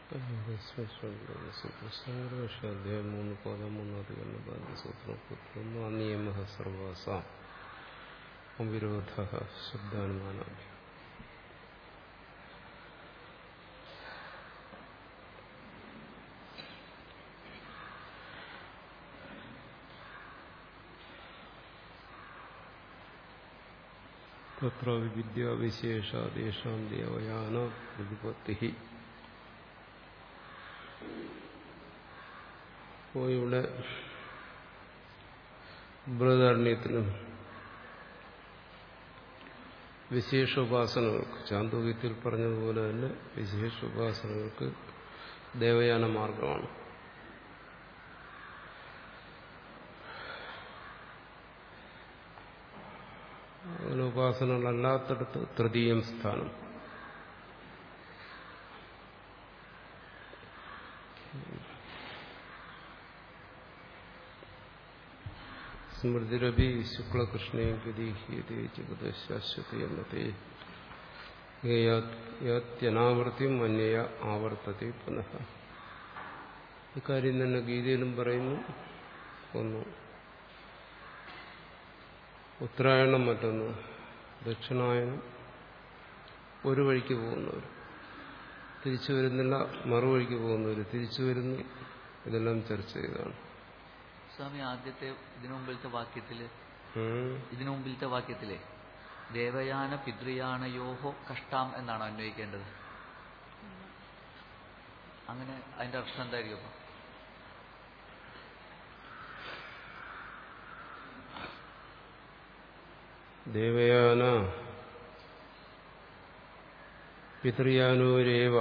അധ്യായം മൂന്ന് പദം മൂന്നധികം പതിനഞ്ച് സൂത്രം മുപ്പത്തൊന്ന് അനിയമ സർവാസ അവിരോധ ശബ്ദാനുമാനാഭ്യം തത്ര വിദ്യാവിശേഷാദേശാം ദേവയാന പ്രതിപത്തി അപ്പോൾ ഇവിടെ ബൃഹദാരണ്യത്തിനും വിശേഷ ഉപാസനകൾക്ക് ചാന്തോക്യത്തിൽ പറഞ്ഞതുപോലെ തന്നെ വിശേഷ ഉപാസനകൾക്ക് ദേവയാന മാർഗമാണ് അങ്ങനെ ഉപാസനകളല്ലാത്തടത്ത് തൃതീയം സ്ഥാനം സ്മൃതിരപി ശുക്ലകൃഷ്ണേ ഗതീഹ്യതേ ശാശ്വതി എന്നതേ യത്യനാവർത്തിയും അന്യയ ആവർത്തത്തെ പുനഃ ഇക്കാര്യം തന്നെ ഗീതയിലും പറയുന്നു ഒന്ന് ഉത്തരായണം മറ്റൊന്ന് ദക്ഷിണായനം ഒരു വഴിക്ക് പോകുന്നവർ തിരിച്ചു വരുന്നില്ല മറുവഴിക്ക് പോകുന്നവർ തിരിച്ചു വരുന്നു ഇതെല്ലാം ചർച്ച ചെയ്താണ് സ്വാമി ആദ്യത്തെ ഇതിനു മുമ്പിലത്തെ വാക്യത്തില് ഇതിനു മുമ്പിലത്തെ വാക്യത്തിലെ ദേവയാന പിതൃയാനയോഹോ കഷ്ടാം എന്നാണ് അന്വയിക്കേണ്ടത് അങ്ങനെ അതിന്റെ അർത്ഥം എന്തായിരിക്കും അപ്പൊ ദേവയാന പിതൃയാനോരേവ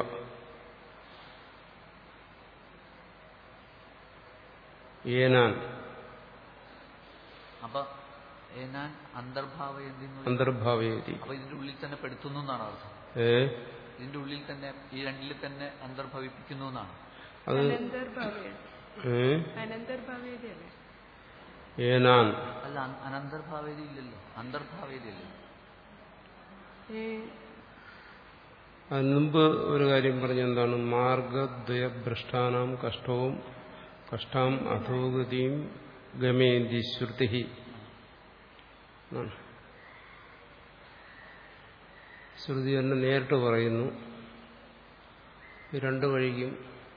ഏനാൻ അപ്പൊ ഏനാൻ അന്തർഭാവയന്തി അന്തർഭാവേതി അപ്പൊ ഇതിന്റെ ഉള്ളിൽ തന്നെ പെടുത്തുന്നു എന്നാണ് അർത്ഥം ഏ ഇതിന്റെ ഉള്ളിൽ തന്നെ ഈ രണ്ടിൽ തന്നെ അന്തർഭവിപ്പിക്കുന്നു എന്നാണ് അത് അനന്തർഭാവേദ ഏ അനന്തർഭാവേദയല്ലേ ഏനാൻ അല്ല അന- അനന്തർഭാവേദി ഇല്ലല്ലോ അന്തർഭാവേദി അല്ലല്ലോ ഏ, അതിന് മുമ്പ് ഒരു കാര്യം പറഞ്ഞ എന്താണ് മാർഗദ്വയഭ്രഷ്ടാനാം കഷ്ടവും കഷ്ടാം അധോഗതിയും ഗമേന്തി ശ്രുതി എന്നാണ്. ശ്രുതി തന്നെ നേരിട്ട് പറയുന്നു ഈ രണ്ടു വഴിക്കും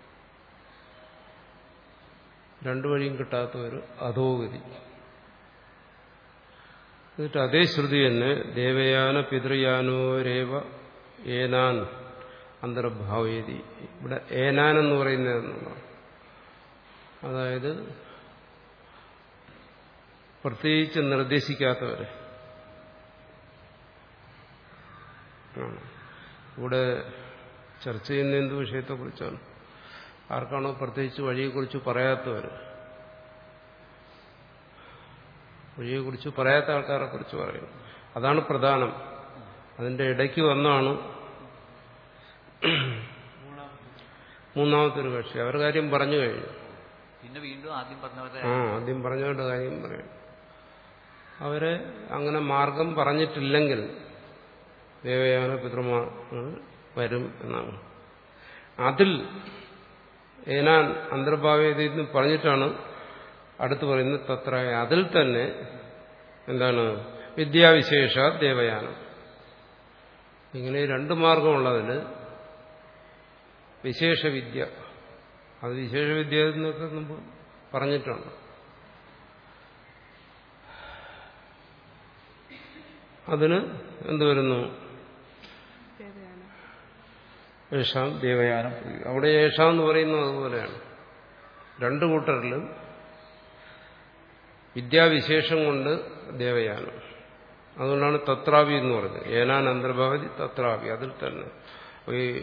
രണ്ടു വഴിയും കിട്ടാത്തവർ അധോഗതി എന്നിട്ട് അതേ ശ്രുതി തന്നെ ദേവയാന പിതൃയാനോരേവ ഏനാൻ അന്തർഭാവേദി ഇവിടെ ഏനാൻ എന്ന് പറയുന്നത് എന്നുള്ളതാണ് അതായത് പ്രത്യേകിച്ച് നിർദ്ദേശിക്കാത്തവരെ ആണ്. ഇവിടെ ചർച്ച ചെയ്യുന്ന എന്ത് വിഷയത്തെക്കുറിച്ചാണ് ആർക്കാണോ പ്രത്യേകിച്ച് വഴിയെക്കുറിച്ച് പറയാത്തവർ വഴിയെക്കുറിച്ച് പറയാത്ത ആൾക്കാരെ കുറിച്ച് പറയുന്നു അതാണ് പ്രധാനം അതിന്റെ ഇടയ്ക്ക് വന്നാണ് മൂന്നാമത്തെ ഒരു കക്ഷി അവർ കാര്യം പറഞ്ഞു കഴിഞ്ഞു പിന്നെ വീണ്ടും ആദ്യം പറഞ്ഞവരുടെ ആ ആദ്യം പറഞ്ഞവരുടെ കാര്യം പറയും അവരെ അങ്ങനെ മാർഗം പറഞ്ഞിട്ടില്ലെങ്കിൽ ദേവയാന പിതൃമാർ വരും എന്നാണ് അതിൽ ഏനാൻ അന്തർഭാവേദി പറഞ്ഞിട്ടാണ് അടുത്ത് പറയുന്നത് തത്ര അതിൽ തന്നെ എന്താണ് വിദ്യാവിശേഷ ദേവയാനം ഇങ്ങനെ രണ്ട് മാർഗമുള്ളതിൽ വിശേഷവിദ്യ അത് വിശേഷവിദ്യ എന്നൊക്കെ മുമ്പ് പറഞ്ഞിട്ടുണ്ട് അതിന് എന്ത് വരുന്നു ദേവയാന യേശാം ദേവയാനം അവിടെ യേശാം എന്ന് പറയുന്നത് അതുപോലെയാണ് രണ്ടു കൂട്ടരിലും വിദ്യാവിശേഷം കൊണ്ട് ദേവയാനം അതുകൊണ്ടാണ് തത്രാവി എന്ന് പറഞ്ഞത് ഏനാൻ അന്തർഭാവതി തത്രാവി അതിൽ തന്നെ അപ്പൊ ഈ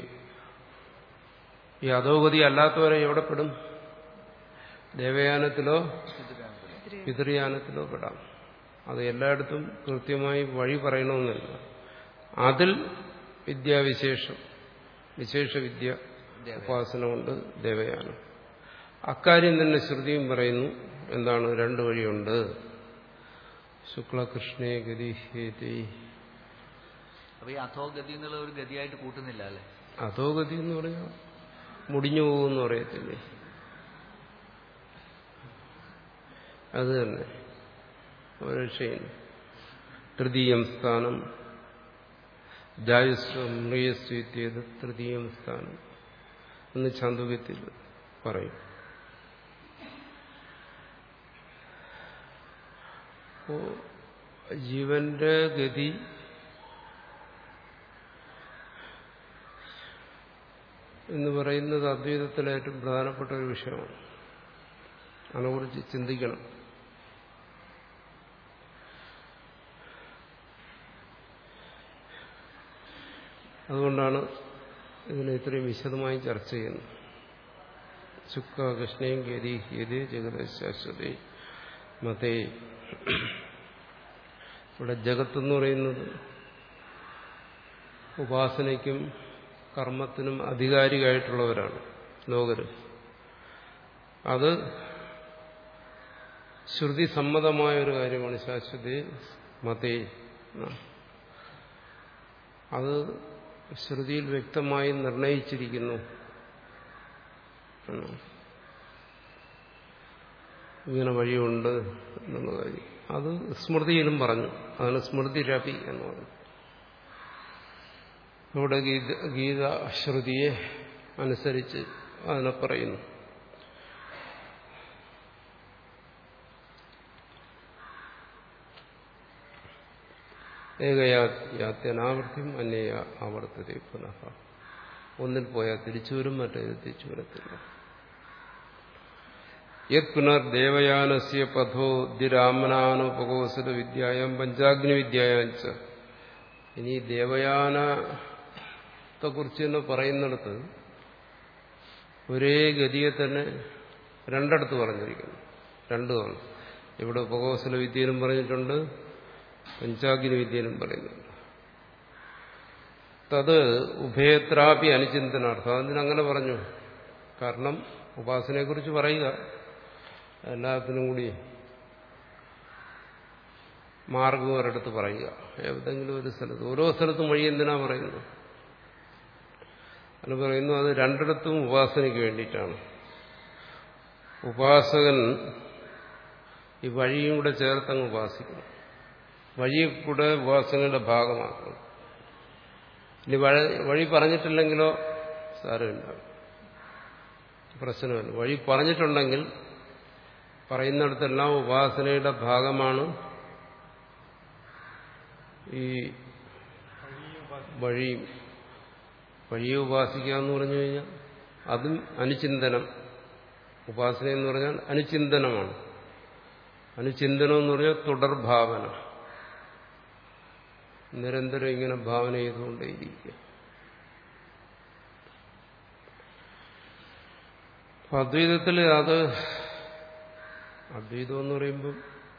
ഈ അധോഗതി അല്ലാത്തവരെ എവിടെ പെടും ദേവയാനത്തിലോ പിതൃയാനത്തിലോ പെടാം അത് എല്ലായിടത്തും കൃത്യമായി വഴി പറയണമെന്നില്ല അതിൽ വിദ്യാവിശേഷം വിശേഷ വിദ്യ ഉപാസന കൊണ്ട് ദേവയാനം അക്കാര്യം തന്നെ ശ്രുതിയും പറയുന്നു എന്താണ് രണ്ടു വഴിയുണ്ട് ശുക്ലകൃഷ്ണേ ഗതിഹേതി അപ്പൊ ഈ അധോഗതി എന്നുള്ള ഒരു ഗതിയായിട്ട് കൂട്ടുന്നില്ല അല്ലെ അധോഗതി എന്ന് പറഞ്ഞാൽ മുടിഞ്ഞു പോകുമെന്ന് പറയത്തില്ലേ അത് തന്നെ രക്ഷയില്ല തൃതീയം സ്ഥാനം ജായുസ്വം മൃയസ്വീത്യത് തൃതീയം സ്ഥാനം എന്ന് ചാന്തുക്യത്തിൽ പറയും അപ്പോ ജീവന്റെ ഗതി എന്ന് പറയുന്നത് അദ്വൈതത്തിലെ ഏറ്റവും പ്രധാനപ്പെട്ട ഒരു വിഷയമാണ് അതിനെക്കുറിച്ച് ചിന്തിക്കണം അതുകൊണ്ടാണ് ഇതിനെ ഇത്രയും വിശദമായി ചർച്ച ചെയ്യുന്നത് ചുക്ക കൃഷ്ണയും ഗതി യതി ജഗത ശാശ്വതി മതേ ഇവിടെ ജഗത്തെന്ന് പറയുന്നത് ഉപാസനയ്ക്കും കർമ്മത്തിനും അധികാരിയായിട്ടുള്ളവരാണ് ലോകര് അത് ശ്രുതി സമ്മതമായ ഒരു കാര്യമാണ് ശാശ്വതി മതേ അത് ശ്രുതിയിൽ വ്യക്തമായി നിർണയിച്ചിരിക്കുന്നു ഇങ്ങനെ വഴിയുണ്ട് എന്നുള്ള കാര്യം അത് സ്മൃതിയിലും പറഞ്ഞു അതാണ് സ്മൃതി രവി എന്ന് പറഞ്ഞു ഇവിടെ ഗീത ഗീത ശ്രുതിയെ അനുസരിച്ച് അതിനെ പറയുന്നു ഏകയാത്യനാവർത്തിയും അന്യയ ആവർത്തത പുനഃ ഒന്നിൽ പോയാൽ തിരിച്ചു വരും മറ്റേത് തിരിച്ചു വരത്തില്ല യത് പുനർ ദേവയാനസ്യ പഥോ ദിരാമനാനുപകോസത വിദ്യായം പഞ്ചാഗ്നി വിദ്യായാച്ച ഇനി ദേവയാനത്തെക്കുറിച്ച് തന്നെ പറയുന്നിടത്ത് ഒരേ ഗതിയെ തന്നെ രണ്ടിടത്ത് പറഞ്ഞിരിക്കുന്നു രണ്ടുമാണ് ഇവിടെ ഉപകോസല വിദ്യയിലും പറഞ്ഞിട്ടുണ്ട് പഞ്ചാഗ്നി വിദ്യയിലും പറയുന്നുണ്ട് തത് ഉഭയത്രാപി അനുചിന്തനാർത്ഥം അതിനങ്ങനെ പറഞ്ഞു കാരണം ഉപാസനയെക്കുറിച്ച് പറയുക എല്ലാത്തിനും കൂടി മാർഗം ഒരിടത്ത് പറയുക ഏതെങ്കിലും ഒരു സ്ഥലത്ത് ഓരോ സ്ഥലത്തും വഴി എന്തിനാ പറയുന്നു അത് പറയുന്നു അത് രണ്ടിടത്തും ഉപാസനയ്ക്ക് വേണ്ടിയിട്ടാണ് ഉപാസകൻ ഈ വഴിയും കൂടെ ചേർത്തങ്ങ് ഉപാസിക്കണം വഴി കൂടെ ഉപാസനയുടെ ഭാഗമാക്കണം ഇനി വഴി വഴി പറഞ്ഞിട്ടില്ലെങ്കിലോ സാരമില്ല പ്രശ്നമില്ല വഴി പറഞ്ഞിട്ടുണ്ടെങ്കിൽ പറയുന്നിടത്തെല്ലാം ഉപാസനയുടെ ഭാഗമാണ് ഈ വഴിയും വഴിയെ ഉപാസിക്കുക എന്ന് പറഞ്ഞു കഴിഞ്ഞാൽ അതും അനുചിന്തനം ഉപാസന എന്ന് പറഞ്ഞാൽ അനുചിന്തനമാണ് അനുചിന്തനം എന്ന് പറഞ്ഞാൽ തുടർഭാവന നിരന്തരം ഇങ്ങനെ ഭാവന ചെയ്തുകൊണ്ടേയിരിക്കുക അദ്വൈതത്തിൽ അത് അദ്വൈതം എന്ന് പറയുമ്പം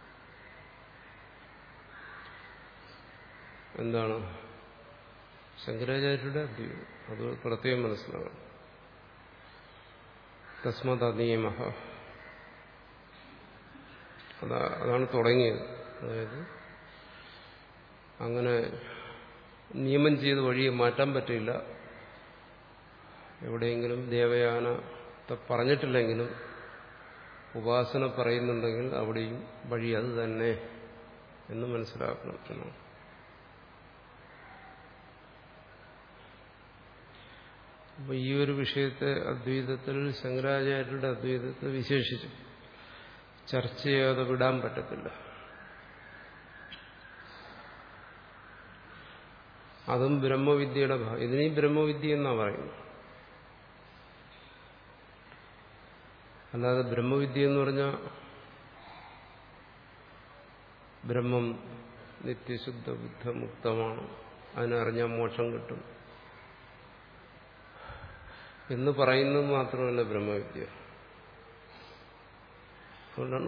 എന്താണ് ശങ്കരാചാര്യരുടെ അദ്വൈതം അത് പ്രത്യേകം മനസ്സിലാകണം തസ്മത് നിയമ അതാ അതാണ് തുടങ്ങിയത് അതായത് അങ്ങനെ നിയമം ചെയ്ത് വഴിയെ മാറ്റാൻ പറ്റില്ല എവിടെയെങ്കിലും ദേവയാനത്തെ പറഞ്ഞിട്ടില്ലെങ്കിലും ഉപാസന പറയുന്നുണ്ടെങ്കിൽ അവിടെയും വഴി അത് തന്നെ എന്ന് മനസ്സിലാക്കണം എന്നാണ് അപ്പൊ ഈ ഒരു വിഷയത്തെ അദ്വൈതത്തിൽ ശങ്കരാചാര്യരുടെ അദ്വൈതത്തെ വിശേഷിച്ചു ചർച്ച ചെയ്യാതെ വിടാൻ പറ്റത്തില്ല അതും ബ്രഹ്മവിദ്യയുടെ ഭാഗം ഇതിനീ ബ്രഹ്മവിദ്യ എന്നാ പറയുന്നത് അല്ലാതെ ബ്രഹ്മവിദ്യ എന്ന് പറഞ്ഞാൽ ബ്രഹ്മം നിത്യശുദ്ധ ബുദ്ധ മുക്തമാണ് അതിനറിഞ്ഞാൽ മോക്ഷം കിട്ടും എന്ന് പറയുന്നത് മാത്രമല്ല ബ്രഹ്മവിദ്യ അതുകൊണ്ടാണ്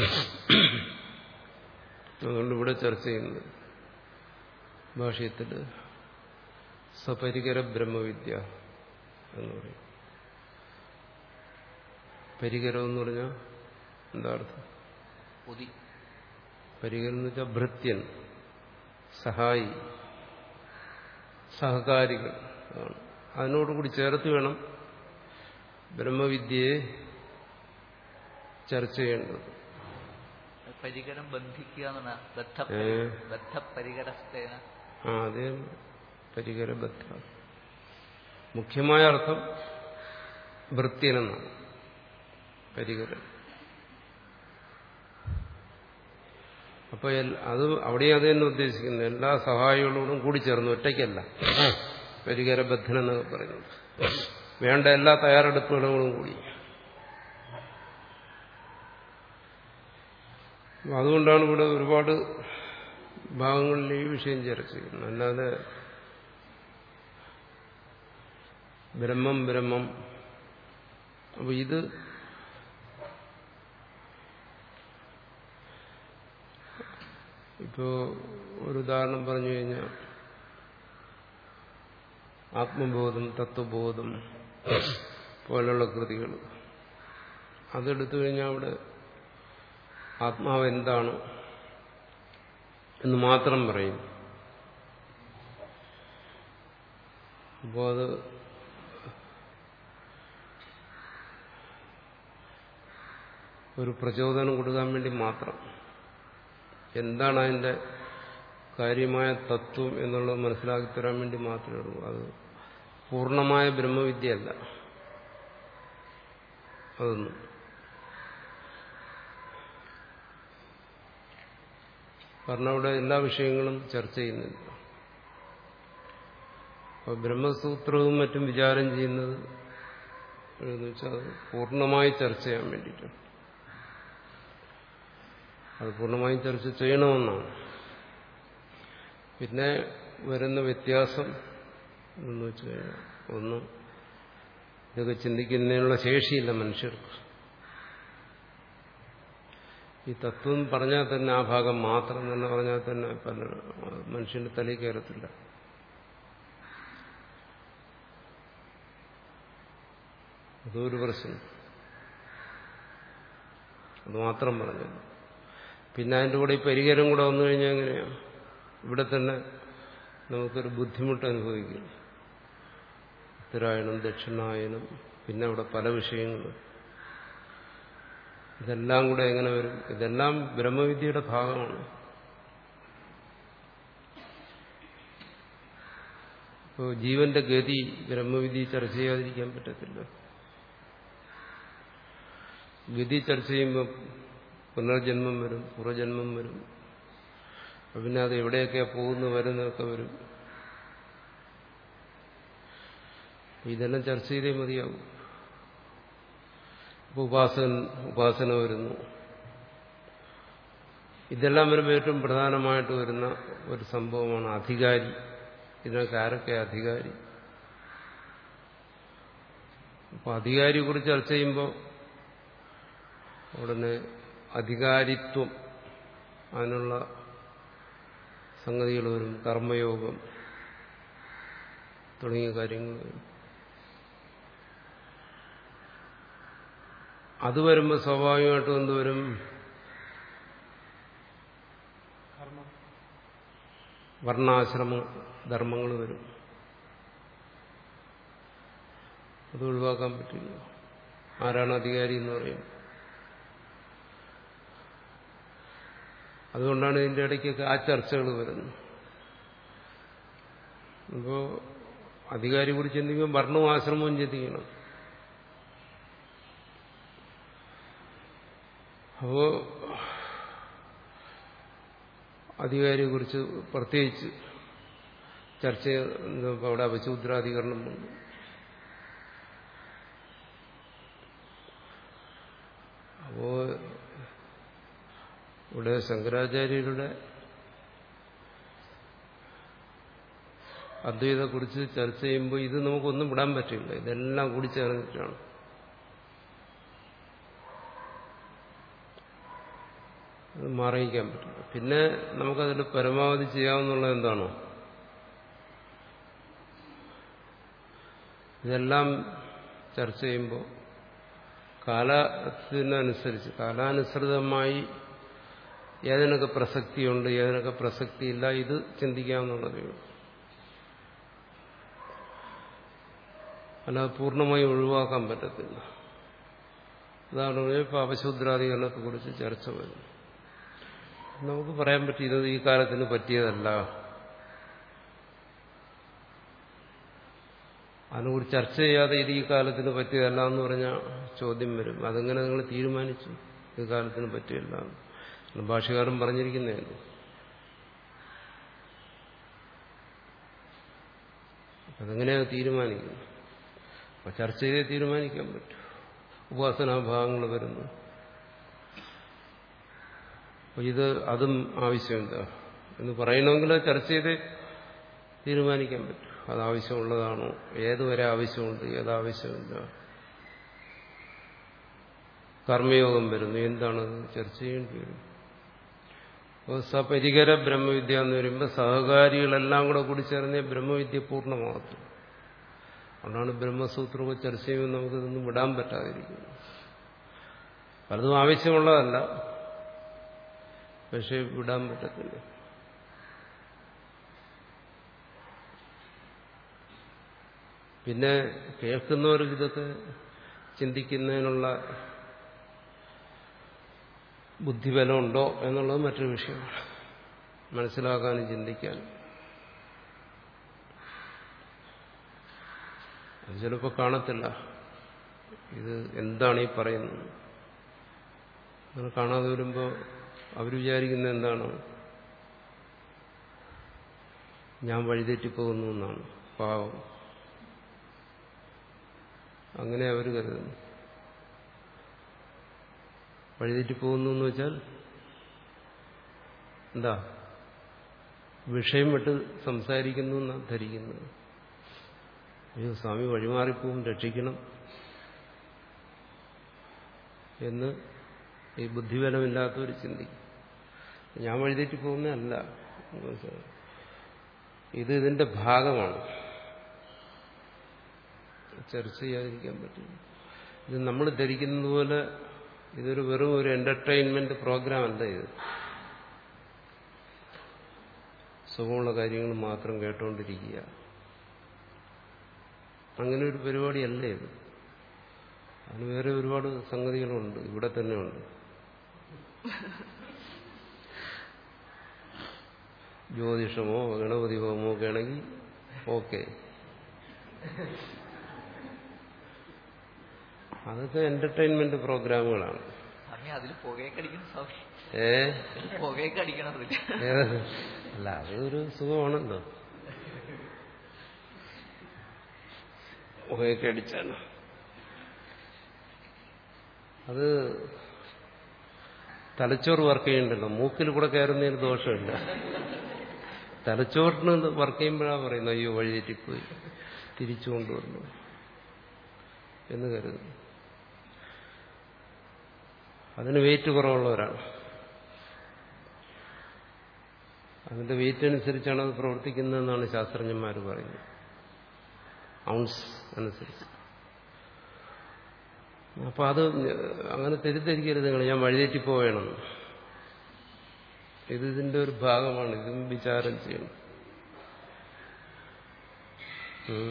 അതുകൊണ്ട് ഇവിടെ ചർച്ച ചെയ്യുന്നത് ഭാഷ്യത്തിൽ സപരികര ബ്രഹ്മവിദ്യ എന്ന് പറയും പരികരം എന്ന് പറഞ്ഞാൽ എന്താ അർത്ഥം പൊതി പരികരം എന്ന് വെച്ചാൽ ഭൃത്യൻ സഹായി സഹകാരികൾ അതാണ് അതിനോടുകൂടി ചേർത്ത് വേണം ബ്രഹ്മവിദ്യയെ ചർച്ച ചെയ്യേണ്ടത് പരികരം ബന്ധിക്കുക എന്നാണ് ബദ്ധ ഏ. ബദ്ധ പരികരസ്ഥേന ആ അതേ പരികരബദ്ധ മുഖ്യമായ അർത്ഥം വൃത്തിയിലെന്നാണ് പരികരം അപ്പൊ എൽ- അത് അവിടെ അത് തന്നെ ഉദ്ദേശിക്കുന്നത് എല്ലാ സഹായികളോടും കൂടി ചേർന്ന് ഒറ്റയ്ക്കല്ല പരികരബദ്ധൻ എന്നൊക്കെ പറയുന്നത് വേണ്ട എല്ലാ തയ്യാറെടുപ്പുകളോടും കൂടി അപ്പൊ അതുകൊണ്ടാണ് ഇവിടെ ഒരുപാട് ഭാഗങ്ങളിൽ ഈ വിഷയം ചർച്ച ചെയ്യുന്നത് അല്ലാതെ ബ്രഹ്മം ബ്രഹ്മം അപ്പൊ ഇത് ഇപ്പോ ഒരു ഉദാഹരണം പറഞ്ഞു കഴിഞ്ഞാൽ ആത്മബോധം തത്വബോധം പോലുള്ള കൃതികൾ അതെടുത്തു കഴിഞ്ഞാൽ അവിടെ ആത്മാവ് എന്താണ് എന്ന് മാത്രം പറയും അപ്പോൾ അത് ഒരു പ്രചോദനം കൊടുക്കാൻ വേണ്ടി മാത്രം എന്താണ് അതിൻ്റെ കാര്യമായ തത്വം എന്നുള്ളത് മനസ്സിലാക്കി തരാൻ വേണ്ടി മാത്രമേ ഉള്ളൂ അത് പൂർണ്ണമായ ബ്രഹ്മവിദ്യയല്ല അതൊന്നും കാരണം അവിടെ എല്ലാ വിഷയങ്ങളും ചർച്ച ചെയ്യുന്നില്ല അപ്പോൾ ബ്രഹ്മസൂത്രവും മറ്റും വിചാരം ചെയ്യുന്നത് എന്ന് വെച്ചാൽ അത് പൂർണ്ണമായി ചർച്ച ചെയ്യാൻ വേണ്ടിയിട്ടാണ് അത് പൂർണ്ണമായും ചർച്ച ചെയ്യണമെന്നാണ് പിന്നെ വരുന്ന വ്യത്യാസം എന്ന് വെച്ച് കഴിഞ്ഞാൽ ഒന്ന് ഇതൊക്കെ ചിന്തിക്കുന്നതിനുള്ള ശേഷിയില്ല മനുഷ്യർക്ക് ഈ തത്വം പറഞ്ഞാൽ തന്നെ ആ ഭാഗം മാത്രം തന്നെ പറഞ്ഞാൽ തന്നെ പല മനുഷ്യന്റെ തലയിൽ കയറത്തില്ല അതൊരു പ്രശ്നം അത് മാത്രം പറഞ്ഞു പിന്നെ അതിൻ്റെ കൂടെ ഈ പരികരം കൂടെ വന്നു കഴിഞ്ഞാൽ എങ്ങനെയാണ് ഇവിടെ തന്നെ നമുക്കൊരു ബുദ്ധിമുട്ട് അനുഭവിക്കും ഉത്തരായണം ദക്ഷിണായനം പിന്നെ അവിടെ പല വിഷയങ്ങളും ഇതെല്ലാം കൂടെ എങ്ങനെ വരും ഇതെല്ലാം ബ്രഹ്മവിദ്യയുടെ ഭാഗമാണ് ഇപ്പോൾ ജീവന്റെ ഗതി ബ്രഹ്മവിദ്യ ചർച്ച ചെയ്യാതിരിക്കാൻ പറ്റത്തില്ല ഗതി ചർച്ച ചെയ്യുമ്പോൾ പുനർജന്മം വരും പുറജന്മം വരും അപ്പൊ പിന്നെ അത് എവിടെയൊക്കെയാ പോകുന്നു വരുന്നതൊക്കെ വരും ഇതെല്ലാം ചർച്ച ചെയ്തേ മതിയാവും ഇപ്പൊ ഉപാസന ഉപാസന വരുന്നു ഇതെല്ലാം വരുമ്പോൾ ഏറ്റവും പ്രധാനമായിട്ട് വരുന്ന ഒരു സംഭവമാണ് അധികാരി ഇതിനൊക്കെ ആരൊക്കെ അധികാരി അപ്പൊ അധികാരിയെ കുറിച്ച് ചർച്ച ചെയ്യുമ്പോൾ ഉടനെ അധികാരിത്വം അതിനുള്ള സംഗതികൾ വരും കർമ്മയോഗം തുടങ്ങിയ കാര്യങ്ങൾ വരും അത് വരുമ്പോൾ സ്വാഭാവികമായിട്ടും എന്തുവരും വർണ്ണാശ്രമ ധർമ്മങ്ങൾ വരും അത് ഒഴിവാക്കാൻ പറ്റില്ല ആരാണ് അധികാരി എന്ന് പറയും അതുകൊണ്ടാണ് ഇതിന്റെ ഇടയ്ക്കൊക്കെ ആ ചർച്ചകൾ വരുന്നത് അപ്പോൾ അധികാരി കൂടി ചിന്തിക്കുമ്പോൾ വർണ്ണവും ആശ്രമവും ചിന്തിക്കണം അപ്പോ അധികാരിയെ കുറിച്ച് പ്രത്യേകിച്ച് ചർച്ച ചെയ്യുന്നപ്പോൾ അവിടെ അപശൂദ്രാധികരണം വന്നു അപ്പോ ഇവിടെ ശങ്കരാചാര്യരുടെ അദ്വൈതത്തെക്കുറിച്ച് ചർച്ച ചെയ്യുമ്പോൾ ഇത് നമുക്കൊന്നും വിടാൻ പറ്റില്ല ഇതെല്ലാം കൂടി ചേർന്നിട്ടാണ് അത് മാറിയിക്കാൻ പറ്റില്ല പിന്നെ നമുക്കതിൽ പരമാവധി ചെയ്യാവുന്നുള്ളത് എന്താണോ ഇതെല്ലാം ചർച്ച ചെയ്യുമ്പോൾ കാലത്തിനനുസരിച്ച് കാലാനുസൃതമായി ഏതിനൊക്കെ പ്രസക്തിയുണ്ട് ഏതിനൊക്കെ പ്രസക്തിയില്ല ഇത് ചിന്തിക്കാവുന്നുള്ളതേ ഉള്ളൂ അല്ലാതെ പൂർണ്ണമായി ഒഴിവാക്കാൻ പറ്റത്തില്ല അതാണ് ഇപ്പോൾ അപശൂദ്രാധികരണത്തെ കുറിച്ച് ചർച്ച വരുന്നത് നമുക്ക് പറയാൻ പറ്റിയത് ഈ കാലത്തിന് പറ്റിയതല്ല അതിനെക്കുറിച്ച് ചർച്ച ചെയ്യാതെ ഇത് ഈ കാലത്തിന് പറ്റിയതല്ല എന്ന് പറഞ്ഞാൽ ചോദ്യം വരും അതെങ്ങനെ നിങ്ങൾ തീരുമാനിച്ചു ഈ കാലത്തിന് പറ്റിയല്ല എന്ന് ഭാഷകാരൻ പറഞ്ഞിരിക്കുന്നതല്ലേ അതെങ്ങനെയാണ് തീരുമാനിക്കുന്നത് അപ്പൊ ചർച്ച ചെയ്തേ തീരുമാനിക്കാൻ പറ്റും ഉപാസനാഭാഗങ്ങൾ വരുന്നു അപ്പൊ ഇത് അതും ആവശ്യമില്ല എന്ന് പറയണമെങ്കിൽ അത് ചർച്ച ചെയ്തേ തീരുമാനിക്കാൻ പറ്റും അത് ആവശ്യമുള്ളതാണോ ഏതുവരെ ആവശ്യമുണ്ട് ഏതാവശ്യമില്ല കർമ്മയോഗം വരുന്നു എന്താണത് ചർച്ച ചെയ്യേണ്ടി വരും അപ്പോൾ സപരികര ബ്രഹ്മവിദ്യ എന്ന് പറയുമ്പോൾ സഹകാരികളെല്ലാം കൂടെ കൂടി ചേർന്നേ ബ്രഹ്മവിദ്യ പൂർണ്ണമാകത്തു അതുകൊണ്ടാണ് ബ്രഹ്മസൂത്രമൊക്കെ ചർച്ച ചെയ്യുമ്പോൾ നമുക്കിതൊന്നും വിടാൻ പറ്റാതിരിക്കുന്നത് പലതും ആവശ്യമുള്ളതല്ല പക്ഷെ വിടാൻ പറ്റത്തില്ല പിന്നെ കേൾക്കുന്നവർക്ക് ഇതൊക്കെ ചിന്തിക്കുന്നതിനുള്ള ബുദ്ധിബലമുണ്ടോ എന്നുള്ളത് മറ്റൊരു വിഷയമാണ് മനസ്സിലാക്കാനും ചിന്തിക്കാനും അത് ചിലപ്പോൾ കാണത്തില്ല ഇത് എന്താണ് ഈ പറയുന്നത് അങ്ങനെ കാണാതെ വരുമ്പോൾ അവർ വിചാരിക്കുന്നത് എന്താണ് ഞാൻ വഴിതെറ്റിപ്പോകുന്നു എന്നാണ് പാവം അങ്ങനെ അവർ കരുതുന്നു വഴിതെറ്റിപ്പോകുന്നു എന്ന് വെച്ചാൽ എന്താ വിഷയം വിട്ട് സംസാരിക്കുന്നു എന്നാണ് ധരിക്കുന്നത് അയ്യോ സ്വാമി വഴിമാറിപ്പോവും രക്ഷിക്കണം എന്ന് ഈ ബുദ്ധിബലമില്ലാത്തവർ ചിന്തിക്കും ഞാൻ വഴിതെറ്റി പോകുന്നതല്ല ഇത് ഇതിന്റെ ഭാഗമാണ് ചർച്ച ചെയ്യാതിരിക്കാൻ പറ്റില്ല ഇത് നമ്മൾ ധരിക്കുന്നത് പോലെ ഇതൊരു വെറും ഒരു എന്റർടൈൻമെന്റ് പ്രോഗ്രാം അല്ല ഇത് സുഖമുള്ള കാര്യങ്ങൾ മാത്രം കേട്ടുകൊണ്ടിരിക്കുക അങ്ങനെ ഒരു പരിപാടിയല്ല ഇത് അതിന് വേറെ ഒരുപാട് സംഗതികളുണ്ട് ഇവിടെ തന്നെ ഉണ്ട് ജ്യോതിഷമോ ഗണപതി ഹോമോ ഒക്കെ ആണെങ്കിൽ ഓക്കെ അതൊക്കെ എന്റർടൈൻമെന്റ് പ്രോഗ്രാമുകളാണ് സ്വാമി അതിൽ പുകയൊക്കെ അടിക്കണം സ്വാമി ഏ പുകയൊക്കെ അടിക്കണം അതിൽ ഏത്? അല്ല അതൊരു സുഖമാണല്ലോ പുകയൊക്കെ അടിച്ചാണ് അത് തലച്ചോറ് വർക്ക് ചെയ്യണ്ടല്ലോ മൂക്കിൽ കൂടെ കയറുന്നതിന് ദോഷമില്ല തലച്ചോറിന് വർക്ക് ചെയ്യുമ്പോഴാണ് പറയുന്നത് അയ്യോ വഴിതെറ്റിപ്പോയി തിരിച്ചു കൊണ്ടുവന്നു എന്ന് കരുതുന്നു അതിന് വെയിറ്റ് കുറവുള്ളവരാണ് അതിന്റെ വെയിറ്റ് അനുസരിച്ചാണ് അത് പ്രവർത്തിക്കുന്നതെന്നാണ് ശാസ്ത്രജ്ഞന്മാർ പറയുന്നത് ഔൺസ് അനുസരിച്ച് അപ്പൊ അത് അങ്ങനെ തെറ്റിദ്ധരിക്കരുത് നിങ്ങൾ ഞാൻ വഴിതെറ്റിപ്പോവേണം ഇത് ഇതിന്റെ ഒരു ഭാഗമാണ് ഇതും വിചാരം ചെയ്യണം ഉം.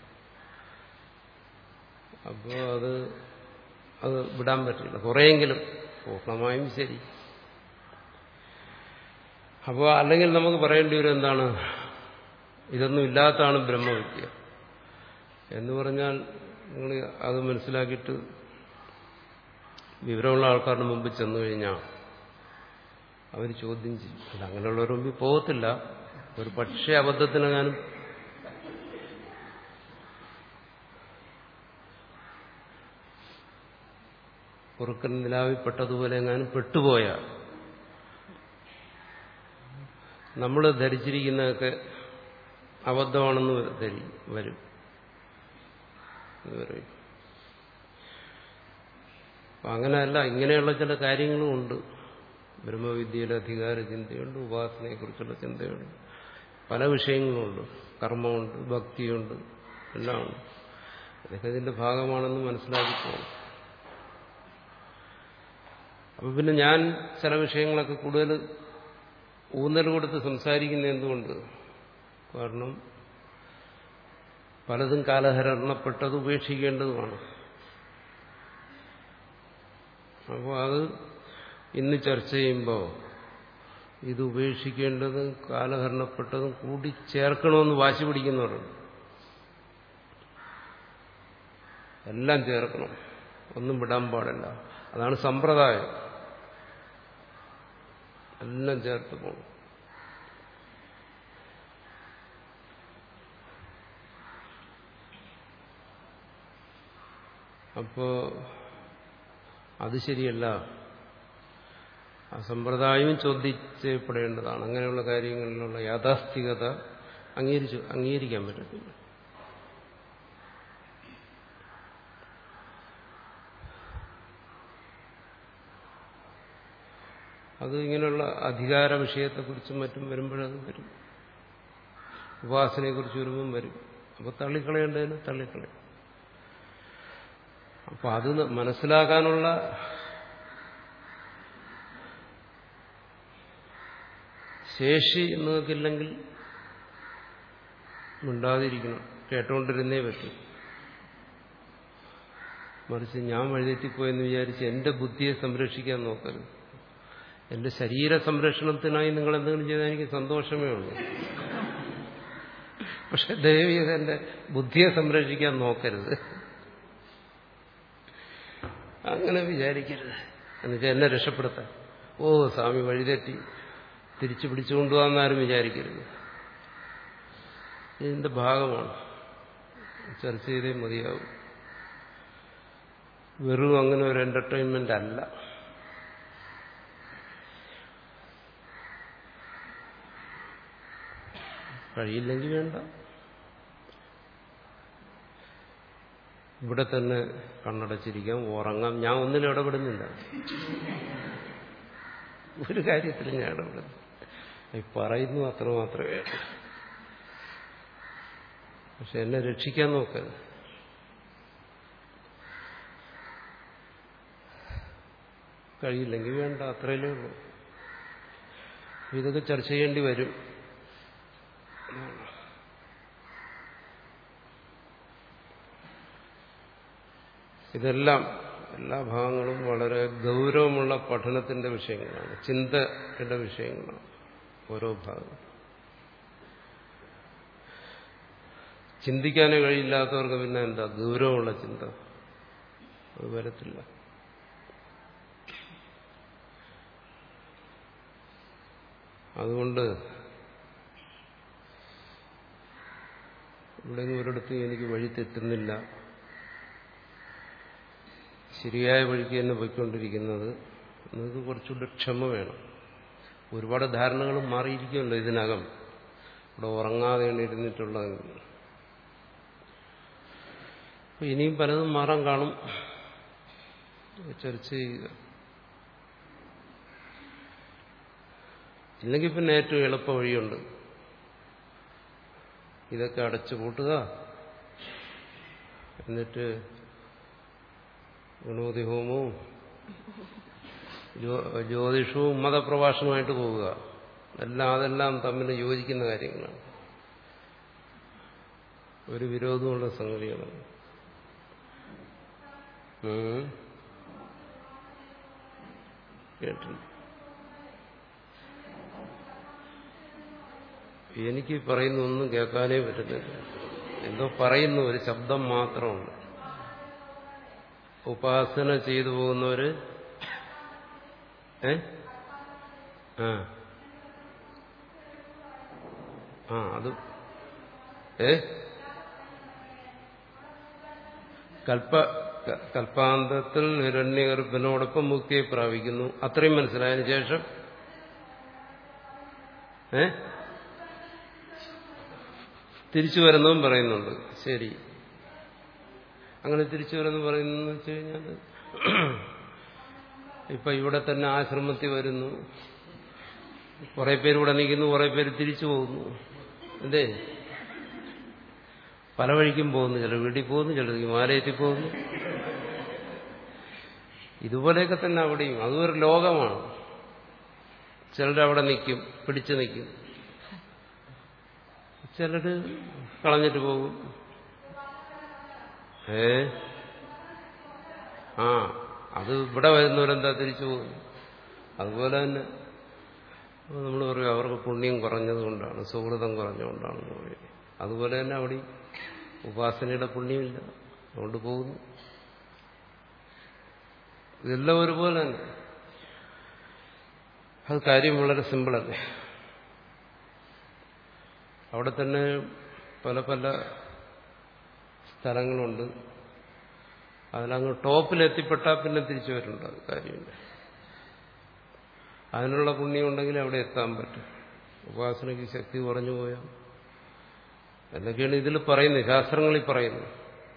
അപ്പോ അത് അത് വിടാൻ പറ്റില്ല കുറെയെങ്കിലും പൂർണ്ണമായും ശരി അപ്പോൾ അല്ലെങ്കിൽ നമുക്ക് പറയേണ്ടി വരും എന്താണ് ഇതൊന്നും ഇല്ലാത്തതാണ് ബ്രഹ്മവിദ്യ എന്ന് പറഞ്ഞാൽ നിങ്ങൾ അത് മനസ്സിലാക്കിയിട്ട് വിവരമുള്ള ആൾക്കാരുടെ മുമ്പ് ചെന്നു കഴിഞ്ഞാൽ അവർ ചോദ്യം ചെയ്യും അല്ല അങ്ങനെയുള്ളവരുടെ മുമ്പിൽ പോകത്തില്ല ഒരു പക്ഷേ അബദ്ധത്തിനെങ്ങാനും കുറുക്കൻ നിലാവിൽപ്പെട്ടതുപോലെ എങ്ങാനും പെട്ടുപോയാൽ നമ്മൾ ധരിച്ചിരിക്കുന്നതൊക്കെ അബദ്ധമാണെന്ന് ധരി വരും എന്ന് പറയും അപ്പൊ അങ്ങനെയല്ല ഇങ്ങനെയുള്ള ചില കാര്യങ്ങളും ഉണ്ട് ബ്രഹ്മവിദ്യയിലെ അധികാര ചിന്തയുണ്ട് ഉപാസനയെക്കുറിച്ചുള്ള ചിന്തയുണ്ട് പല വിഷയങ്ങളുമുണ്ട് കർമ്മമുണ്ട് ഭക്തിയുണ്ട് എല്ലാം ഉണ്ട് ഇതൊക്കെ ഇതിന്റെ ഭാഗമാണെന്ന് മനസ്സിലാക്കി പോകണം അപ്പൊ പിന്നെ ഞാൻ ചില വിഷയങ്ങളൊക്കെ കൂടുതൽ ഊന്നൽ കൊടുത്ത് സംസാരിക്കുന്ന എന്തുകൊണ്ട് കാരണം പലതും കാലഹരണപ്പെട്ടത് ഉപേക്ഷിക്കേണ്ടതുമാണ് അപ്പോൾ അത് ഇന്ന് ചർച്ച ചെയ്യുമ്പോൾ ഇത് ഉപേക്ഷിക്കേണ്ടതും കാലഹരണപ്പെട്ടതും കൂടി ചേർക്കണമെന്ന് വാശി പിടിക്കുന്നവരുണ്ട് എല്ലാം ചേർക്കണം ഒന്നും വിടാൻ പാടില്ല അതാണ് സമ്പ്രദായം എല്ലാം ചേർത്ത് പോകണം അപ്പോ അത് ശരിയല്ല ആ സമ്പ്രദായവും ചോദിച്ചപ്പെടേണ്ടതാണ് അങ്ങനെയുള്ള കാര്യങ്ങളിലുള്ള യാഥാസ്ഥികത അംഗീകരിച്ചു അംഗീകരിക്കാൻ പറ്റത്തില്ല അത് ഇങ്ങനെയുള്ള അധികാര വിഷയത്തെക്കുറിച്ചും മറ്റും വരുമ്പോഴത് വരും ഉപാസനയെക്കുറിച്ച് വരുമ്പം വരും അപ്പോൾ തള്ളിക്കളയേണ്ടതിന് തള്ളിക്കളയും അപ്പോൾ അത് മനസ്സിലാക്കാനുള്ള ശേഷി നിങ്ങൾക്കില്ലെങ്കിൽ മിണ്ടാതിരിക്കണം കേട്ടോണ്ടിരുന്നേ പറ്റും മറിച്ച് ഞാൻ വഴിതെറ്റിപ്പോയെന്ന് വിചാരിച്ച് എന്റെ ബുദ്ധിയെ സംരക്ഷിക്കാൻ നോക്കരുത് എന്റെ ശരീര സംരക്ഷണത്തിനായി നിങ്ങൾ എന്തെങ്കിലും ചെയ്താൽ എനിക്ക് സന്തോഷമേ ഉള്ളൂ പക്ഷെ ദേവി എന്റെ ബുദ്ധിയെ സംരക്ഷിക്കാൻ നോക്കരുത് അങ്ങനെ വിചാരിക്കരുത് എന്നുവെച്ചാൽ എന്നെ രക്ഷപ്പെടുത്താൻ ഓ സ്വാമി വഴിതെറ്റി തിരിച്ചു പിടിച്ചുകൊണ്ടുപോകാന്നാരും വിചാരിക്കരുത് ഇതിന്റെ ഭാഗമാണ് ചർച്ച ചെയ്തേ മതിയാവും വെറും അങ്ങനെ ഒരു എന്റർടൈൻമെന്റ് അല്ല കഴിയില്ലെങ്കിൽ വേണ്ട ഇവിടെ തന്നെ കണ്ണടച്ചിരിക്കാം ഉറങ്ങാം ഞാൻ ഒന്നിലും ഇടപെടുന്നില്ല ഒരു കാര്യത്തിൽ ഞാൻ ഇടപെടുന്നു ഈ പറയുന്നു അത്ര മാത്രമേ ഉള്ളൂ പക്ഷെ എന്നെ രക്ഷിക്കാൻ നോക്കരുത് കഴിയില്ലെങ്കിൽ വേണ്ട അത്രയല്ലേ ഉള്ളൂ ഇതൊക്കെ ചർച്ച ചെയ്യേണ്ടി വരും ഇതെല്ലാം എല്ലാ ഭാഗങ്ങളും വളരെ ഗൗരവമുള്ള പഠനത്തിന്റെ വിഷയങ്ങളാണ് ചിന്തയുടെ വിഷയങ്ങളാണ് ഓരോ ഭാഗം ചിന്തിക്കാനേ കഴിയില്ലാത്തവർക്ക് പിന്നെ എന്താ ഗൗരവമുള്ള ചിന്ത അത് വരത്തില്ല അതുകൊണ്ട് ഇവിടെ ഒരിടത്തും എനിക്ക് വഴി തെറ്റുന്നില്ല ശരിയായ വഴിക്ക് തന്നെ പോയിക്കൊണ്ടിരിക്കുന്നത് നിങ്ങൾക്ക് കുറച്ചുകൂടെ ക്ഷമ വേണം ഒരുപാട് ധാരണകളും മാറിയിരിക്കുമല്ലോ ഇതിനകം ഇവിടെ ഉറങ്ങാതെയാണ് ഇരുന്നിട്ടുള്ളത് അപ്പൊ ഇനിയും പലതും മാറാൻ കാണും ചർച്ച ചെയ്യുക ഇല്ലെങ്കിൽ പിന്നെ ഏറ്റവും എളുപ്പ വഴിയുണ്ട് ഇതൊക്കെ അടച്ചു പൂട്ടുക എന്നിട്ട് ഗണപതി ഹോമവും ജ്യോതിഷവും മതപ്രഭാഷണമായിട്ട് പോവുക എല്ലാം അതെല്ലാം തമ്മിൽ യോജിക്കുന്ന കാര്യങ്ങളാണ് ഒരു വിരോധമുള്ള സംഗതികളാണ് കേട്ടില്ല എനിക്ക് പറയുന്ന ഒന്നും കേൾക്കാനേ പറ്റുന്നില്ല എന്തോ പറയുന്നു ഒരു ശബ്ദം മാത്രമുണ്ട് ഉപാസന ചെയ്തു പോകുന്നവര് ഏ ആ ആ അത് ഏ കൽപ്പ കൽപ്പാന്തത്തിൽ ഹിരണ്യഗർഭനോടൊപ്പം മുക്തിയെ പ്രാപിക്കുന്നു അത്രയും മനസ്സിലായതിനു ശേഷം ഏ തിരിച്ചു വരുന്നതും പറയുന്നുണ്ട് ശരി അങ്ങനെ തിരിച്ചു വരുന്നു പറയുന്നു വെച്ച് കഴിഞ്ഞാൽ ഇപ്പൊ ഇവിടെ തന്നെ ആശ്രമത്തിൽ വരുന്നു കുറെ പേര് ഇവിടെ നിൽക്കുന്നു കുറെ പേര് തിരിച്ചു പോകുന്നു അല്ലേ പല വഴിക്കും പോകുന്നു ചിലർ വീട്ടിൽ പോകുന്നു ചിലർ ഹിമാലയത്തിൽ പോകുന്നു ഇതുപോലെയൊക്കെ തന്നെ അവിടെയും അതൊരു ലോകമാണ് ചിലരവിടെ നിൽക്കും പിടിച്ചു നിൽക്കും ചിലർ കളഞ്ഞിട്ട് പോകും ഏ ആ അത് ഇവിടെ വരുന്നവരെന്താ തിരിച്ചു പോകുന്നു അതുപോലെ തന്നെ നമ്മൾ പറയും അവർക്ക് പുണ്യം കുറഞ്ഞതുകൊണ്ടാണ് സുഹൃതം കുറഞ്ഞുകൊണ്ടാണെന്ന് പറയും അതുപോലെ തന്നെ അവിടെ ഉപാസനയുടെ പുണ്യമില്ല അതുകൊണ്ട് പോകുന്നു ഇതെല്ലാം ഒരുപോലെ തന്നെ അത് കാര്യം വളരെ സിമ്പിളല്ലേ അവിടെ തന്നെ പല പല സ്ഥലങ്ങളുണ്ട് അതിലങ്ങ് ടോപ്പിലെത്തിപ്പെട്ടാൽ പിന്നെ തിരിച്ചു വരുന്നുണ്ട് അത് കാര്യമില്ല അതിനുള്ള പുണ്യം ഉണ്ടെങ്കിൽ അവിടെ എത്താൻ പറ്റും ഉപാസനയ്ക്ക് ശക്തി കുറഞ്ഞു പോയാൽ എന്നൊക്കെയാണ് ഇതിൽ പറയുന്നത് ശാസ്ത്രങ്ങളിൽ പറയുന്നത്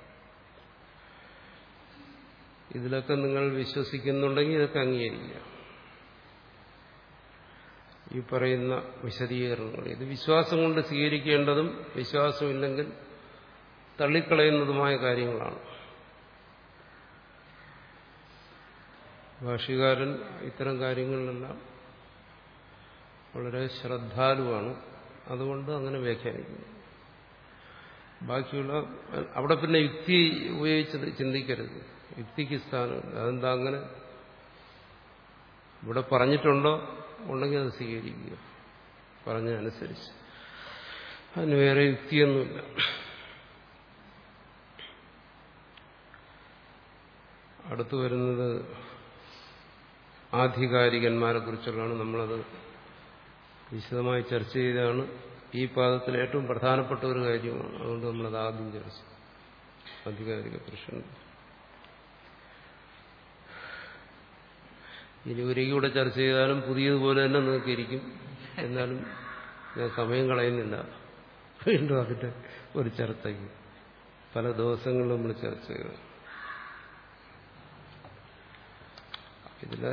ഇതിലൊക്കെ നിങ്ങൾ വിശ്വസിക്കുന്നുണ്ടെങ്കിൽ ഇതൊക്കെ അംഗീകരിക്കുക ഈ പറയുന്ന വിശദീകരണങ്ങൾ ഇത് വിശ്വാസം കൊണ്ട് സ്വീകരിക്കേണ്ടതും വിശ്വാസമില്ലെങ്കിൽ തള്ളിക്കളയുന്നതുമായ കാര്യങ്ങളാണ് ഭാഷ്യകാരൻ ഇത്തരം കാര്യങ്ങളിലെല്ലാം വളരെ ശ്രദ്ധാലുവാണ് അതുകൊണ്ട് അങ്ങനെ വ്യാഖ്യാനിക്കുന്നു ബാക്കിയുള്ള അവിടെ പിന്നെ യുക്തി ഉപയോഗിച്ച് ചിന്തിക്കരുത് യുക്തിക്ക് സ്ഥാനമില്ല അതെന്താ അങ്ങനെ ഇവിടെ പറഞ്ഞിട്ടുണ്ടോ ഉണ്ടെങ്കിൽ അത് സ്വീകരിക്കുക പറഞ്ഞതനുസരിച്ച് അതിന് വേറെ യുക്തിയൊന്നുമില്ല അടുത്തു വരുന്നത് ആധികാരികന്മാരെ കുറിച്ചുള്ളതാണ് നമ്മളത് വിശദമായി ചർച്ച ചെയ്താണ് ഈ പാദത്തിൽ ഏറ്റവും പ്രധാനപ്പെട്ട ഒരു കാര്യമാണ് അതുകൊണ്ട് നമ്മളത് ആദ്യം ചർച്ച ആധികാരിക പുരുഷൻ ഇനി ഒരിക്കൽ കൂടെ ചർച്ച ചെയ്താലും പുതിയതുപോലെ തന്നെ നിങ്ങൾക്ക് ഇരിക്കും എന്നാലും ഞാൻ സമയം കളയുന്നില്ല വീണ്ടും അതിന്റെ ഒരു ചർച്ചയ്ക്ക് പല ദിവസങ്ങളും നമ്മൾ ചർച്ച ചെയ്തു ഇതിലെ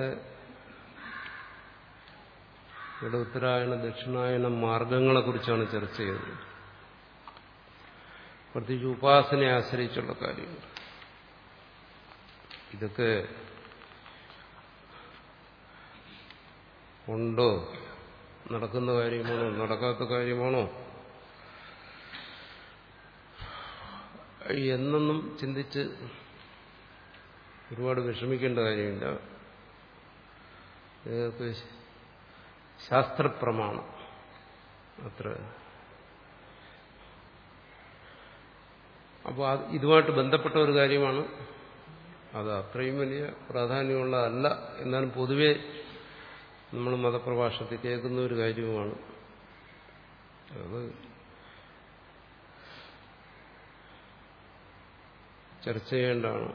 ഇവിടെ ഉത്തരായണ ദക്ഷിണായന മാർഗങ്ങളെ കുറിച്ചാണ് ചർച്ച ചെയ്തത് പ്രത്യേകിച്ച് ഉപാസനയെ ആശ്രയിച്ചുള്ള കാര്യങ്ങൾ ഇതൊക്കെ ഉണ്ടോ നടക്കുന്ന കാര്യമാണോ നടക്കാത്ത കാര്യമാണോ എന്നൊന്നും ചിന്തിച്ച് ഒരുപാട് വിഷമിക്കേണ്ട കാര്യമില്ല നിങ്ങൾക്ക് ശാസ്ത്രപ്രമാണം അത്ര അപ്പോൾ ഇതുമായിട്ട് ബന്ധപ്പെട്ട ഒരു കാര്യമാണ് അത് അത്രയും വലിയ പ്രാധാന്യമുള്ളതല്ല എന്നാലും പൊതുവെ നമ്മൾ മതപ്രഭാഷണത്തിൽ കേൾക്കുന്ന ഒരു കാര്യവുമാണ് അത് ചർച്ച ചെയ്യേണ്ടതാണ്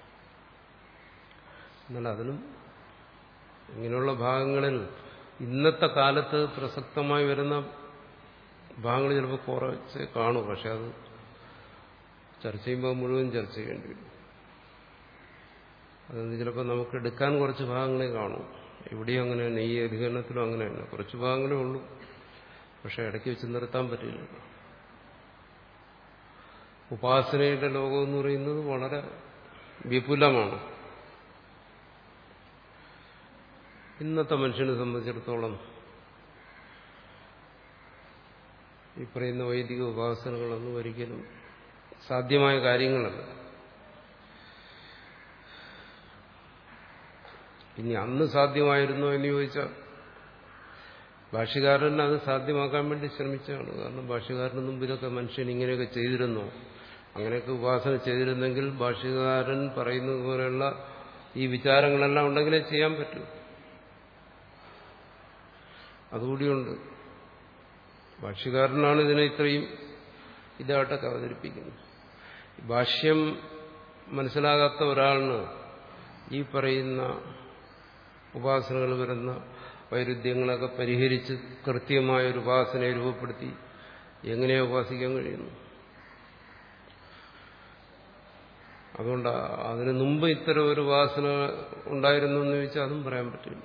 എന്നാൽ അതിനും ഇങ്ങനെയുള്ള ഭാഗങ്ങളിൽ ഇന്നത്തെ കാലത്ത് പ്രസക്തമായി വരുന്ന ഭാഗങ്ങൾ ചിലപ്പോൾ കുറച്ച് കാണും പക്ഷെ അത് ചർച്ച ചെയ്യുമ്പോൾ മുഴുവൻ ചർച്ച ചെയ്യേണ്ടി വരും അതെന്ന് ചിലപ്പോൾ നമുക്ക് എടുക്കാൻ കുറച്ച് ഭാഗങ്ങളെ കാണും ഇവിടെയും അങ്ങനെ തന്നെ ഈ അധികരണത്തിലും അങ്ങനെ തന്നെ കുറച്ച് ഭാഗങ്ങളേ ഉള്ളൂ പക്ഷെ ഇടയ്ക്ക് വെച്ച് നിർത്താൻ പറ്റില്ല ഉപാസനയുടെ ലോകം എന്ന് പറയുന്നത് വളരെ വിപുലമാണ് ഇന്നത്തെ മനുഷ്യനെ സംബന്ധിച്ചിടത്തോളം ഈ പറയുന്ന വൈദിക ഉപാസനകളൊന്നും ഒരിക്കലും സാധ്യമായ കാര്യങ്ങളല്ല ഇനി അന്ന് സാധ്യമായിരുന്നോ എന്ന് ചോദിച്ചാൽ ഭാഷ്യകാരൻ അത് സാധ്യമാക്കാൻ വേണ്ടി ശ്രമിച്ചതാണ് കാരണം ഭാഷ്യകാരന് മുമ്പ് ഇതൊക്കെ മനുഷ്യൻ ഇങ്ങനെയൊക്കെ ചെയ്തിരുന്നു അങ്ങനെയൊക്കെ ഉപാസന ചെയ്തിരുന്നെങ്കിൽ ഭാഷ്യകാരൻ പറയുന്നത് പോലെയുള്ള ഈ വിചാരങ്ങളെല്ലാം ഉണ്ടെങ്കിലേ ചെയ്യാൻ പറ്റൂ അതുകൂടിയുണ്ട് ഭാഷ്യകാരനാണ് ഇതിനെ ഇത്രയും ഇതായിട്ടൊക്കെ അവതരിപ്പിക്കുന്നത് ഭാഷ്യം മനസ്സിലാകാത്ത ഒരാളിന് ഈ പറയുന്ന ഉപാസനകൾ വരുന്ന വൈരുദ്ധ്യങ്ങളൊക്കെ പരിഹരിച്ച് കൃത്യമായ ഒരു ഉപാസനയെ രൂപപ്പെടുത്തി എങ്ങനെയാ ഉപാസിക്കാൻ കഴിയുന്നു അതുകൊണ്ട് അതിനു മുമ്പ് ഇത്തരം ഒരു ഉപാസന ഉണ്ടായിരുന്നു എന്ന് ചോദിച്ചാൽ അതും പറയാൻ പറ്റില്ല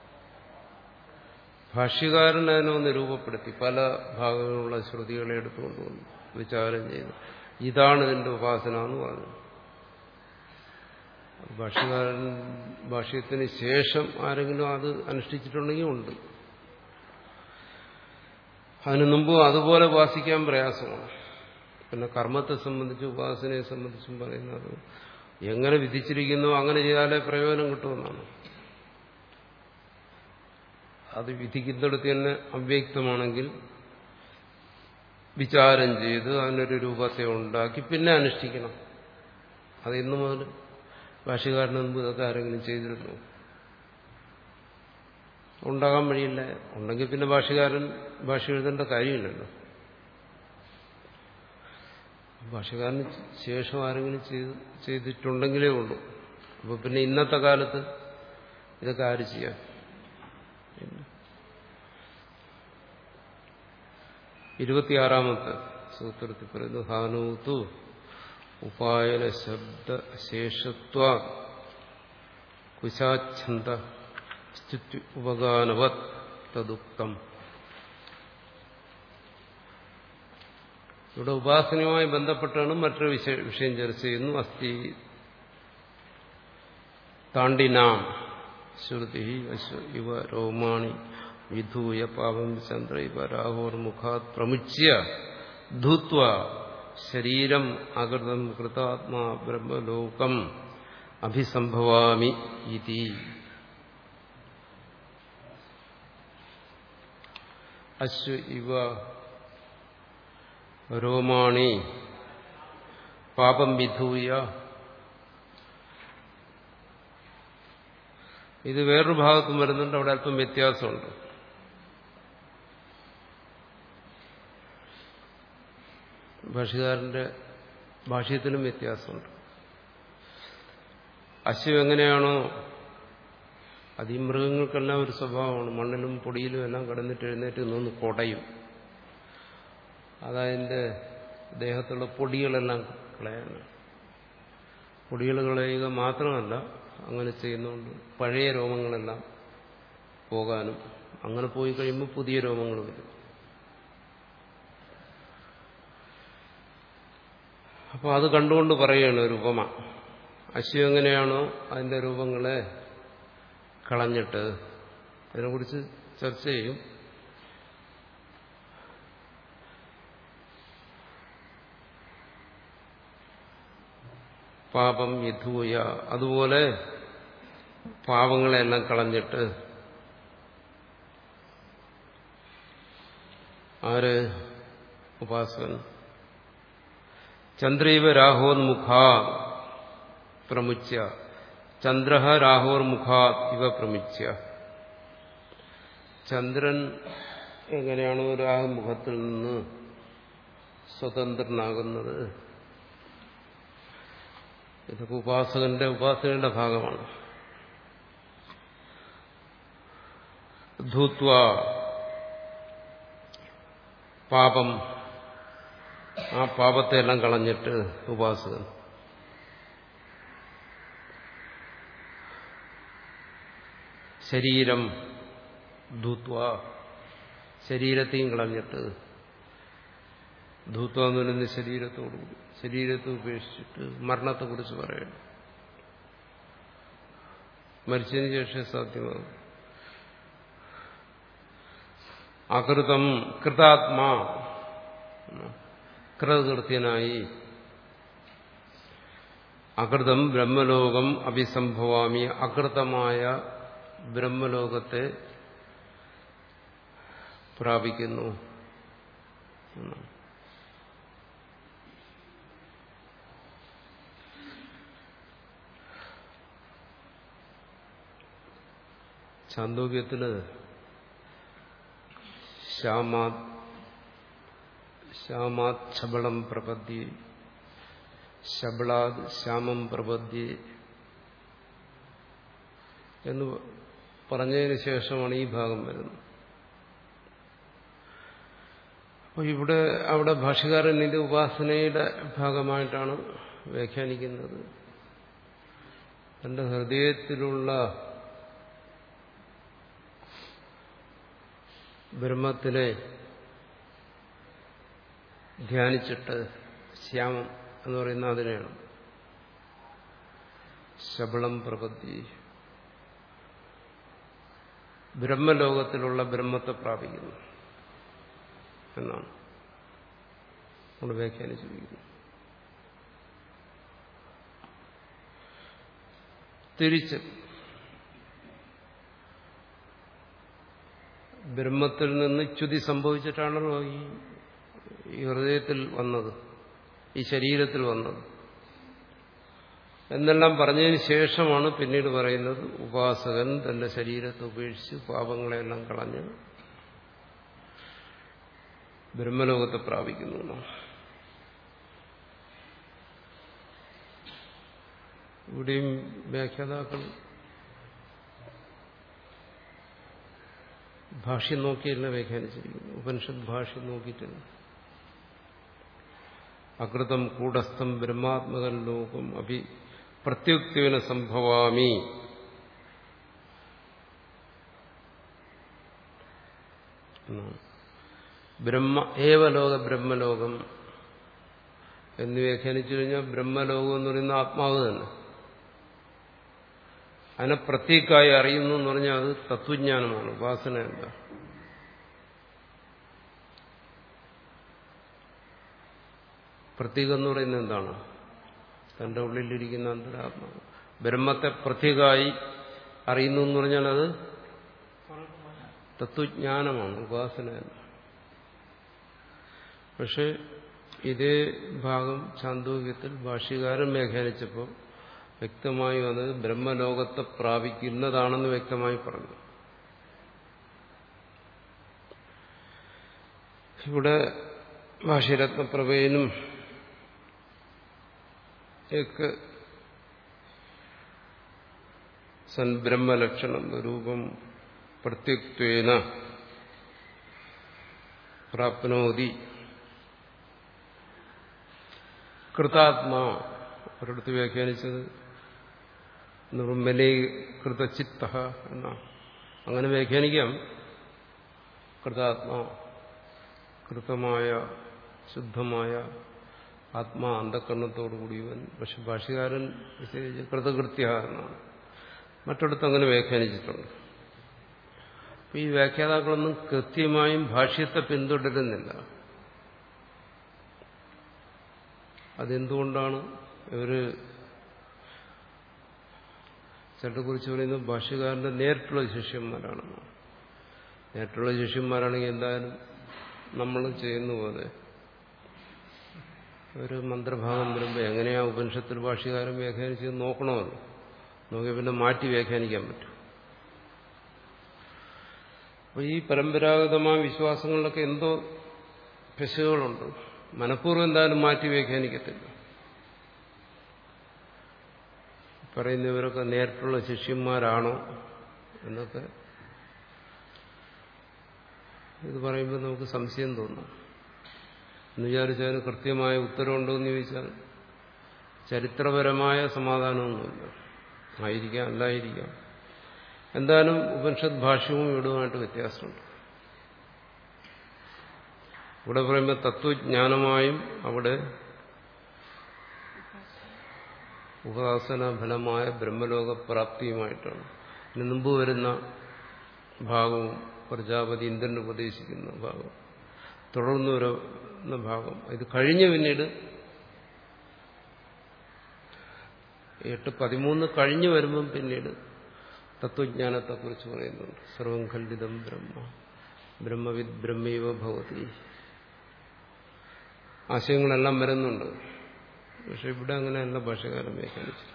ഭാഷ്യകാരൻ അതിനെ ഒന്ന് രൂപപ്പെടുത്തി പല ഭാഗങ്ങളുള്ള ശ്രുതികളെ എടുത്തുകൊണ്ടുവന്നു വിചാരം ചെയ്തു ഇതാണ് ഇതിന്റെ ഉപാസന എന്ന് പറഞ്ഞു ഭാഷ്യകാരൻ ഭാഷ്യത്തിന് ശേഷം ആരെങ്കിലും അത് അനുഷ്ഠിച്ചിട്ടുണ്ടെങ്കിൽ ഉണ്ട് അതിനു മുമ്പ് അതുപോലെ ഉപാസിക്കാൻ പ്രയാസമാണ് പിന്നെ കർമ്മത്തെ സംബന്ധിച്ച് ഉപാസനയെ സംബന്ധിച്ചും പറയുന്നത് എങ്ങനെ വിധിച്ചിരിക്കുന്നു അങ്ങനെ ചെയ്താലേ പ്രയോജനം കിട്ടുമെന്നാണ് അത് വിധിക്കുന്നിടത്ത് തന്നെ അവ്യക്തമാണെങ്കിൽ വിചാരം ചെയ്ത് അതിനൊരു രൂപത്തെ ഉണ്ടാക്കി പിന്നെ അനുഷ്ഠിക്കണം അത് ഇന്നു മുതൽ ഭാഷകാരന് മുമ്പ് ഇതൊക്കെ ആരെങ്കിലും ചെയ്തിരുന്നു ഉണ്ടാകാൻ വഴിയില്ല ഉണ്ടെങ്കിൽ പിന്നെ ഭാഷകാരൻ ഭാഷ എഴുതേണ്ട കാര്യമില്ലല്ലോ ഭാഷകാരന് ശേഷം ആരെങ്കിലും ചെയ്ത് ചെയ്തിട്ടുണ്ടെങ്കിലേ ഉള്ളൂ അപ്പൊ പിന്നെ ഇന്നത്തെ കാലത്ത് ഇതൊക്കെ ആര് ചെയ്യാൻ ഇരുപത്തിയാറാമത്തെ സൂത്രത്തിൽ പറയുന്നു ഹാനൂത്തു ഉപായന ശബ്ദ ശേഷത്വ കുശാച്ഛന്ത ഉപഗാനവത് തദുക്തം ഇവിടെ ഉപാസനയുമായി ബന്ധപ്പെട്ടാണ് മറ്റൊരു വിഷയം ചർച്ച ചെയ്യുന്നു അസ്ഥി താണ്ടിനാം ശ്രുതി ഇവ രോമാണി വിധൂയ പാപം ചന്ദ്ര ഇവ രാഹോർമുഖാത് പ്രമുച്യ ധൂത്വ ശരീരം അകൃതം കൃതാത്മാ ബ്രഹ്മലോകം അഭിസംഭവാമി ഇതി അശ്വ ഇവ രോമാണി പാപം വിധൂയ ഇത് വേറൊരു ഭാഗത്തും വരുന്നുണ്ട് അവിടെ അല്പം വ്യത്യാസമുണ്ട് ഭാഷകാരന്റെ ഭാഷ്യത്തിലും വ്യത്യാസമുണ്ട് അശ്വം എങ്ങനെയാണോ അത് ഈ മൃഗങ്ങൾക്കെല്ലാം ഒരു സ്വഭാവമാണ് മണ്ണിലും പൊടിയിലും എല്ലാം കിടന്നിട്ട് എഴുന്നേറ്റ് നിന്ന് കൊടയും അതതിൻ്റെ ദേഹത്തുള്ള പൊടികളെല്ലാം കളയാനാണ് പൊടികൾ കളയുക മാത്രമല്ല അങ്ങനെ ചെയ്യുന്നതുകൊണ്ട് പഴയ രോമങ്ങളെല്ലാം പോകാനും അങ്ങനെ പോയി കഴിയുമ്പോൾ പുതിയ രോമങ്ങൾ വരും അപ്പോൾ അത് കണ്ടുകൊണ്ട് പറയുകയാണ് ഒരു ഉപമ അശ്വം എങ്ങനെയാണോ അതിന്റെ രൂപങ്ങളെ കളഞ്ഞിട്ട് അതിനെക്കുറിച്ച് ചർച്ച ചെയ്യും പാപം യഥൂയ അതുപോലെ പാപങ്ങളെല്ലാം കളഞ്ഞിട്ട് ആര് ഉപാസകൻ ചന്ദ്രൈവ രാഹോന്മുഖ പ്രമുച്യ ചന്ദ്ര രാഹോർമുഖാ ഇവ പ്രമുച്യ ചന്ദ്രൻ എങ്ങനെയാണോ രാഹുമുഖത്തിൽ നിന്ന് സ്വതന്ത്രനാകുന്നത് ഇതൊക്കെ ഉപാസകന്റെ ഉപാസനയുടെ ഭാഗമാണ് ധൂത്വ പാപം ആ പാപത്തെ എല്ലാം കളഞ്ഞിട്ട് ഉപാസകൻ ശരീരം ധൂത്വ ശരീരത്തെയും കളഞ്ഞിട്ട് ധൂത്വ എന്ന് പറയുന്നത് ശരീരത്തോടുകൂടി ശരീരത്തെ ഉപേക്ഷിച്ചിട്ട് മരണത്തെക്കുറിച്ച് പറയണം മരിച്ചതിന് ശേഷം സാധ്യമാകും അകൃതം കൃതാത്മാ കൃതകൃത്യനായി അകൃതം ബ്രഹ്മലോകം അഭിസംഭവാമി അകൃതമായ ബ്രഹ്മലോകത്തെ പ്രാപിക്കുന്നു ചാന്തോക്യത്തില് ശ്യാമാ ശ്യാമാത് ശബളം പ്രപദ്യ ശബളാത് ശ്യാമം പ്രപദ്യ എന്ന് പറഞ്ഞതിന് ശേഷമാണ് ഈ ഭാഗം വരുന്നത് അപ്പോൾ ഇവിടെ അവിടെ ഭാഷകാരൻ ഇത് ഉപാസനയുടെ ഭാഗമായിട്ടാണ് വ്യാഖ്യാനിക്കുന്നത് തന്റെ ഹൃദയത്തിലുള്ള ബ്രഹ്മത്തിനെ ധ്യാനിച്ചിട്ട് ശ്യാമം എന്ന് പറയുന്ന അതിനെയാണ് ശബളം പ്രപത്തി ബ്രഹ്മലോകത്തിലുള്ള ബ്രഹ്മത്തെ പ്രാപിക്കുന്നു എന്നാണ് കൊണ്ട് വ്യാഖ്യാനിച്ചിരിക്കുന്നു തിരിച്ച് ബ്രഹ്മത്തിൽ നിന്ന് ച്യുതി സംഭവിച്ചിട്ടാണല്ലോ ഈ ഈ ഹൃദയത്തിൽ വന്നത് ഈ ശരീരത്തിൽ വന്നത് എന്നെല്ലാം പറഞ്ഞതിന് ശേഷമാണ് പിന്നീട് പറയുന്നത് ഉപാസകൻ തന്റെ ശരീരത്തെ ഉപേക്ഷിച്ച് പാപങ്ങളെല്ലാം കളഞ്ഞ് ബ്രഹ്മലോകത്തെ പ്രാപിക്കുന്നു എന്നാണ്. ഇവിടെയും വ്യാഖ്യാതാക്കൾ ഭാഷ്യം നോക്കിയല്ല വ്യാഖ്യാനിച്ചിരിക്കുന്നു ഉപനിഷത്ത് ഭാഷ്യം നോക്കിയിട്ടില്ല അകൃതം കൂടസ്ഥം ബ്രഹ്മാത്മകൻ ലോകം അഭി പ്രത്യുക്തിവിന സംഭവാമി എന്നാണ്. ബ്രഹ്മ ഏവലോക ബ്രഹ്മലോകം എന്ന് വ്യാഖ്യാനിച്ചു കഴിഞ്ഞാൽ ബ്രഹ്മലോകം എന്ന് പറയുന്ന ആത്മാവ് തന്നെ അതിനെ പ്രത്യേകമായി അറിയുന്നു എന്ന് പറഞ്ഞാൽ അത് തത്വജ്ഞാനമാണ് ഉപാസനയല്ല പ്രത്യേകം എന്ന് പറയുന്നത് എന്താണ് തന്റെ ഉള്ളിലിരിക്കുന്ന അന്തരാത്മാവ് ബ്രഹ്മത്തെ പ്രത്യേകമായി അറിയുന്നു എന്ന് പറഞ്ഞാൽ അത് തത്വജ്ഞാനമാണ് ഉപാസനയല്ല പക്ഷെ ഇതേ ഭാഗം ചാന്തോക്യത്തിൽ ഭാഷ്യകാരൻ വ്യാഖ്യാനിച്ചപ്പോൾ വ്യക്തമായും അത് ബ്രഹ്മലോകത്തെ പ്രാപിക്കുന്നതാണെന്ന് വ്യക്തമായി പറഞ്ഞു ഇവിടെ ഭാഷ്യരത്നപ്രഭയിലും ഒക്കെ സൻബ്രഹ്മലക്ഷണം രൂപം പ്രത്യുക്വേന പ്രാപ്നോതി കൃതാത്മാ ഒരിടത്ത് വ്യാഖ്യാനിച്ചത് നിർമ്മലീകൃതചിത്ത എന്നാണ് അങ്ങനെ വ്യാഖ്യാനിക്കാം കൃതാത്മാ കൃതമായ ശുദ്ധമായ ആത്മാ അന്ധകരണത്തോടുകൂടിയവൻ പക്ഷെ ഭാഷകാരൻ വിശേഷിച്ച് കൃതകൃത്യ എന്നാണ് മറ്റിടത്ത് അങ്ങനെ വ്യാഖ്യാനിച്ചിട്ടുണ്ട് അപ്പൊ ഈ വ്യാഖ്യാതാക്കളൊന്നും കൃത്യമായും ഭാഷ്യത്തെ പിന്തുടരുന്നില്ല അതെന്തുകൊണ്ടാണ് ഇവര് കുറിച്ച് പറയുന്നത് ഭാഷ്യകാരന്റെ നേരിട്ടുള്ള ശിഷ്യന്മാരാണ് നേരിട്ടുള്ള ശിഷ്യന്മാരാണെങ്കിൽ എന്തായാലും നമ്മൾ ചെയ്യുന്ന പോലെ ഒരു മന്ത്രഭാഗം വരുമ്പോൾ എങ്ങനെയാ ഉപനിഷത്തിൽ ഭാഷ്യകാരൻ വ്യാഖ്യാനിച്ചത് നോക്കണമല്ലോ നോക്കി പിന്നെ മാറ്റി വ്യാഖ്യാനിക്കാൻ പറ്റും അപ്പൊ ഈ പരമ്പരാഗതമായ വിശ്വാസങ്ങളിലൊക്കെ എന്തോ പെശകുകളുണ്ട് മനഃപൂർവ്വം എന്തായാലും മാറ്റി വ്യാഖ്യാനിക്കത്തില്ല പറയുന്നവരൊക്കെ നേരിട്ടുള്ള ശിഷ്യന്മാരാണോ എന്നൊക്കെ ഇത് പറയുമ്പോൾ നമുക്ക് സംശയം തോന്നും എന്ന് വിചാരിച്ചാൽ കൃത്യമായ ഉത്തരവുണ്ടോ എന്ന് ചോദിച്ചാൽ ചരിത്രപരമായ സമാധാനമൊന്നുമില്ല ആയിരിക്കാം അല്ലായിരിക്കാം എന്തായാലും ഉപനിഷത്ത് ഭാഷ്യവും ഇവിടുമായിട്ട് വ്യത്യാസമുണ്ട് ഇവിടെ പറയുമ്പോൾ തത്വജ്ഞാനമായും അവിടെ ഉപാസന ഫലമായ ബ്രഹ്മലോക പ്രാപ്തിയുമായിട്ടാണ് ഇതിന് മുമ്പ് വരുന്ന ഭാഗവും പ്രജാപതി ഇന്ദ്രന് ഉപദേശിക്കുന്ന ഭാഗം തുടർന്ന് വരുന്ന ഭാഗം ഇത് കഴിഞ്ഞ് പിന്നീട് എട്ട് പതിമൂന്ന് കഴിഞ്ഞു വരുമ്പം പിന്നീട് തത്വജ്ഞാനത്തെക്കുറിച്ച് പറയുന്നുണ്ട് സർവം ഖണ്ഡിതം ബ്രഹ്മ ബ്രഹ്മവിദ് ബ്രഹ്മൈവ ഭവതി ആശയങ്ങളെല്ലാം വരുന്നുണ്ട് പക്ഷെ ഇവിടെ അങ്ങനെയല്ല ഭാഷകാരൻ വ്യാഖ്യാനിച്ചു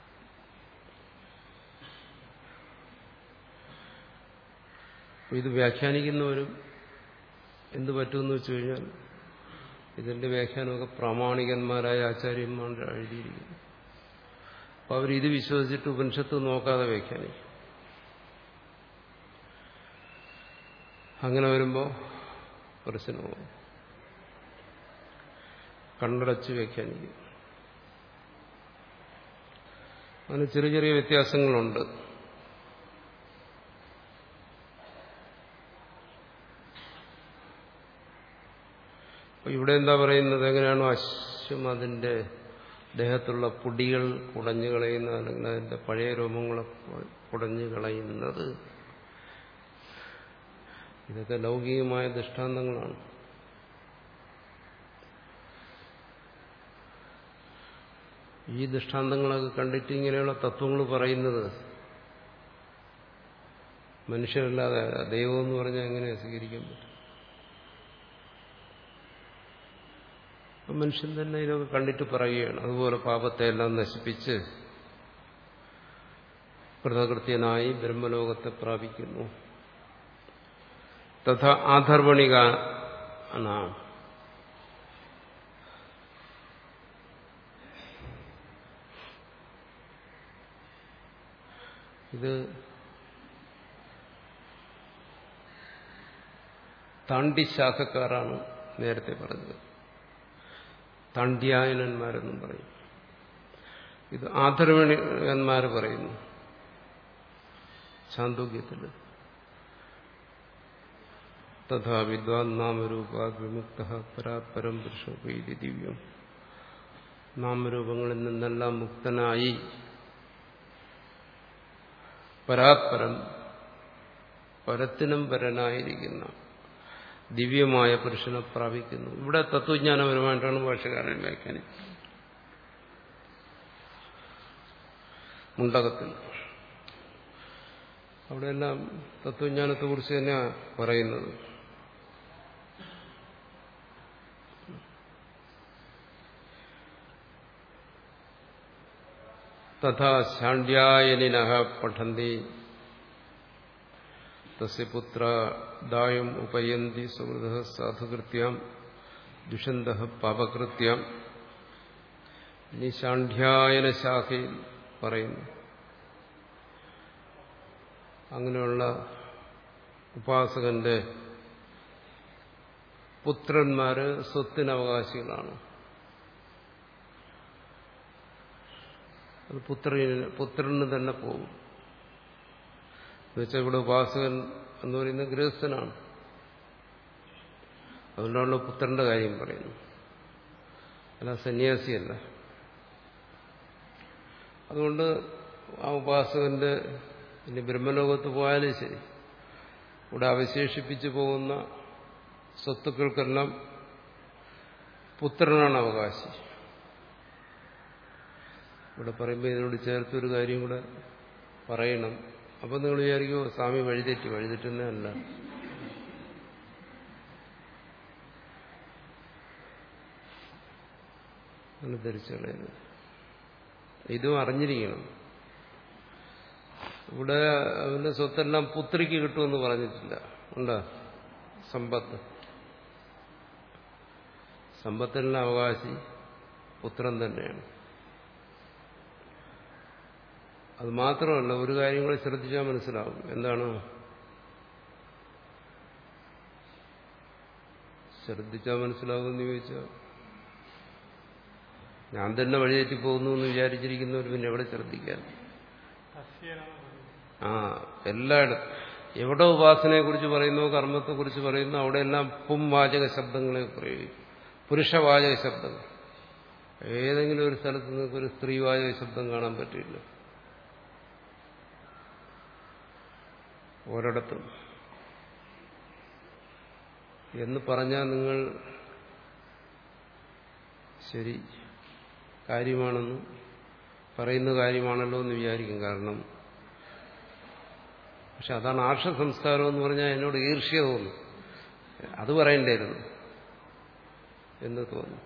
ഇത് വ്യാഖ്യാനിക്കുന്നവരും എന്ത് പറ്റുമെന്ന് വെച്ച് കഴിഞ്ഞാൽ ഇതിന്റെ വ്യാഖ്യാനമൊക്കെ പ്രാമാണികന്മാരായ ആചാര്യന്മാരുടെ എഴുതിയിരിക്കുന്നു അപ്പൊ അവരിത് വിശ്വസിച്ചിട്ട് ഉപനിഷത്ത് നോക്കാതെ വ്യാഖ്യാനിക്കും അങ്ങനെ വരുമ്പോൾ പ്രശ്നമാവും കണ്ണടച്ച് വ്യാഖ്യാനിക്കും അങ്ങനെ ചെറിയ ചെറിയ വ്യത്യാസങ്ങളുണ്ട് ഇവിടെ എന്താ പറയുന്നത് എങ്ങനെയാണോ അശ്വം അതിന്റെ ദേഹത്തുള്ള പൊടികൾ കുടഞ്ഞു കളയുന്നത് അല്ലെങ്കിൽ അതിന്റെ പഴയ രോമങ്ങളെ കുടഞ്ഞു കളയുന്നത് ഇതൊക്കെ ലൗകികമായ ദൃഷ്ടാന്തങ്ങളാണ് ഈ ദൃഷ്ടാന്തങ്ങളൊക്കെ കണ്ടിട്ട് ഇങ്ങനെയുള്ള തത്വങ്ങൾ പറയുന്നത് മനുഷ്യരല്ലാതെ ദൈവം എന്ന് പറഞ്ഞാൽ എങ്ങനെ സ്വീകരിക്കാൻ പറ്റും അപ്പം മനുഷ്യൻ തന്നെ ഇതൊക്കെ കണ്ടിട്ട് പറയുകയാണ് അതുപോലെ പാപത്തെ എല്ലാം നശിപ്പിച്ച് കൃതകൃത്യനായി ബ്രഹ്മലോകത്തെ പ്രാപിക്കുന്നു തഥ ആധർവണിക ഇത് താണ്ടിശാഖക്കാരാണ് നേരത്തെ പറഞ്ഞത് താണ്ഡ്യായനന്മാരെന്നും പറയും ഇത് ആധർവണികന്മാർ പറയുന്നു ചാന്തോക്യത്തിൽ തഥാ വിദ്വാൻ നാമരൂപാത് വിമുക്ത പരാത്പരം പുരുഷോപൈതി ദിവ്യം നാമരൂപങ്ങളിൽ നിന്നെല്ലാം മുക്തനായി പരാത്പരം പരത്തിനും പരനായിരിക്കുന്ന ദിവ്യമായ പുരുഷനെ പ്രാപിക്കുന്നു ഇവിടെ തത്വജ്ഞാനപരമായിട്ടാണ് ഭാഷകാരൻ വ്യാഖ്യാനിക്കുന്നത് മുണ്ടകത്തിൽ അവിടെയെല്ലാം തത്വജ്ഞാനത്തെക്കുറിച്ച് തന്നെയാണ് പറയുന്നത് തഥാ ശാണ്ഡ്യായനിന പഠന്തി തസ്യ പുത്ര ദായം ഉപയന്തി സുഹൃത സാധുകൃത്യം ദുഷന്ത പാപകൃത്യം ഇനി ശാണ്ഡ്യായന ശാഖയിൽ പറയുന്നു അങ്ങനെയുള്ള ഉപാസകന്റെ പുത്രന്മാര് സ്വത്തിനവകാശികളാണ് അത് പുത്രന് പുത്രന് തന്നെ പോകും എന്നുവെച്ചാൽ ഇവിടെ ഉപാസകൻ എന്ന് പറയുന്നത് ഗൃഹസ്ഥനാണ് അതുകൊണ്ടാണല്ലോ പുത്രന്റെ കാര്യം പറയുന്നു അല്ല സന്യാസിയല്ല അതുകൊണ്ട് ആ ഉപാസകന്റെ ഇനി ബ്രഹ്മലോകത്ത് പോയാലും ശരി ഇവിടെ അവശേഷിപ്പിച്ചു പോകുന്ന സ്വത്തുക്കൾക്കെല്ലാം പുത്രനാണ് അവകാശി ഇവിടെ പറയുമ്പോൾ ഇതിനോട് ചേർത്തൊരു കാര്യം കൂടെ പറയണം അപ്പം നിങ്ങൾ വിചാരിക്കുമോ സ്വാമി വഴിതെറ്റി വഴിതെറ്റുന്നേ അല്ല അങ്ങനെ ധരിച്ചു കളയരുത് ഇതും അറിഞ്ഞിരിക്കണം ഇവിടെ അവന്റെ സ്വത്തെല്ലാം പുത്രിക്ക് കിട്ടുമെന്ന് പറഞ്ഞിട്ടില്ല ഉണ്ടോ സമ്പത്ത് സമ്പത്തിനുള്ള അവകാശി പുത്രൻ തന്നെയാണ് അത് മാത്രമല്ല ഒരു കാര്യം കൂടെ ശ്രദ്ധിച്ചാൽ മനസ്സിലാവും എന്താണ് ശ്രദ്ധിച്ചാൽ മനസ്സിലാവുമെന്ന് ചോദിച്ചാൽ ഞാൻ തന്നെ വഴിതെറ്റി പോകുന്നു എന്ന് വിചാരിച്ചിരിക്കുന്നവർ പിന്നെ എവിടെ ശ്രദ്ധിക്കാൻ ആ എല്ലായിടത്തും എവിടെ ഉപാസനയെക്കുറിച്ച് പറയുന്നു കർമ്മത്തെക്കുറിച്ച് പറയുന്നു അവിടെയെല്ലാം പും വാചക ശബ്ദങ്ങളെ പ്രയോഗിക്കും പുരുഷവാചക ശബ്ദങ്ങൾ ഏതെങ്കിലും ഒരു സ്ഥലത്ത് നിങ്ങൾക്ക് ഒരു സ്ത്രീവാചക ശബ്ദം കാണാൻ പറ്റില്ല ഒരിടത്തും എന്ന് പറഞ്ഞാൽ നിങ്ങൾ ശരി കാര്യമാണെന്ന് പറയുന്ന കാര്യമാണല്ലോ എന്ന് വിചാരിക്കും കാരണം പക്ഷെ അതാണ് ആർഷ സംസ്കാരം എന്ന് പറഞ്ഞാൽ എന്നോട് ഈർഷ്യ തോന്നും അത് പറയണ്ടായിരുന്നു എന്ന് തോന്നുന്നു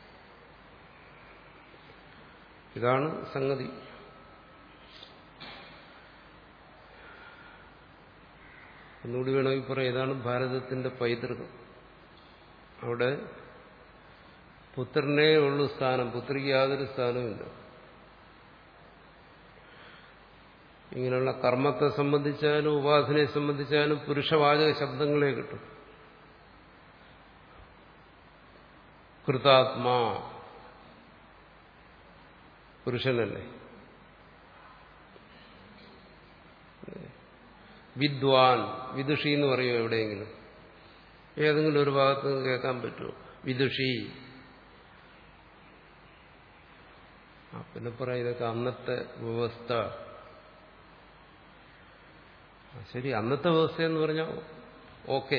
ഇതാണ് സംഗതി ഒന്നുകൂടി വേണമെങ്കിൽ പറയാം ഇതാണ് ഭാരതത്തിന്റെ പൈതൃകം അവിടെ പുത്രനേ ഉള്ളൂ സ്ഥാനം പുത്രിക്ക് യാതൊരു സ്ഥാനവുമില്ല ഇങ്ങനെയുള്ള കർമ്മത്തെ സംബന്ധിച്ചാലും ഉപാസനയെ സംബന്ധിച്ചാലും പുരുഷവാചക ശബ്ദങ്ങളെ കിട്ടും കൃതാത്മാ പുരുഷനല്ലേ വിദ്വാൻ വിദുഷി എന്ന് പറയും എവിടെയെങ്കിലും ഏതെങ്കിലും ഒരു ഭാഗത്ത് നിന്ന് കേൾക്കാൻ പറ്റുമോ വിദുഷി ആ പിന്നെ പറയാം ഇതൊക്കെ അന്നത്തെ വ്യവസ്ഥ ആ, ശരി അന്നത്തെ വ്യവസ്ഥ എന്ന് പറഞ്ഞാൽ ഓക്കെ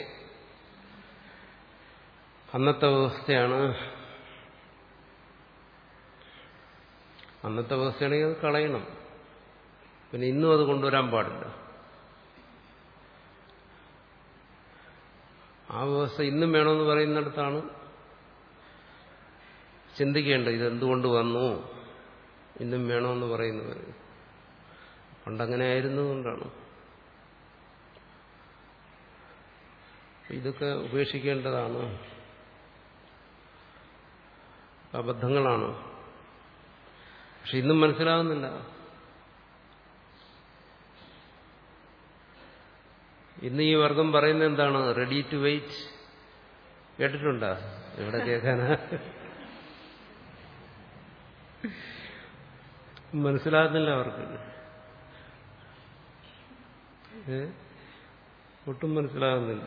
അന്നത്തെ വ്യവസ്ഥയാണ് അന്നത്തെ വ്യവസ്ഥയാണെങ്കിൽ അത് കളയണം പിന്നെ ഇന്നും അത് കൊണ്ടുവരാൻ പാടില്ല ആ വ്യവസ്ഥ ഇന്നും വേണമെന്ന് പറയുന്നിടത്താണ് ചിന്തിക്കേണ്ടത് ഇതെന്തുകൊണ്ട് വന്നു ഇന്നും വേണമെന്ന് പറയുന്നവർ പണ്ടങ്ങനെ ആയിരുന്നുകൊണ്ടാണ് ഇതൊക്കെ ഉപേക്ഷിക്കേണ്ടതാണ് അബദ്ധങ്ങളാണ് പക്ഷെ ഇന്നും മനസ്സിലാകുന്നില്ല ഇന്ന് ഈ വർഗം പറയുന്നത് എന്താണ് റെഡി ടു വെയിറ്റ് കേട്ടിട്ടുണ്ടോ എവിടെ കേൾക്കാനാ മനസ്സിലാകുന്നില്ല അവർക്ക് ഏ? ഒട്ടും മനസ്സിലാകുന്നില്ല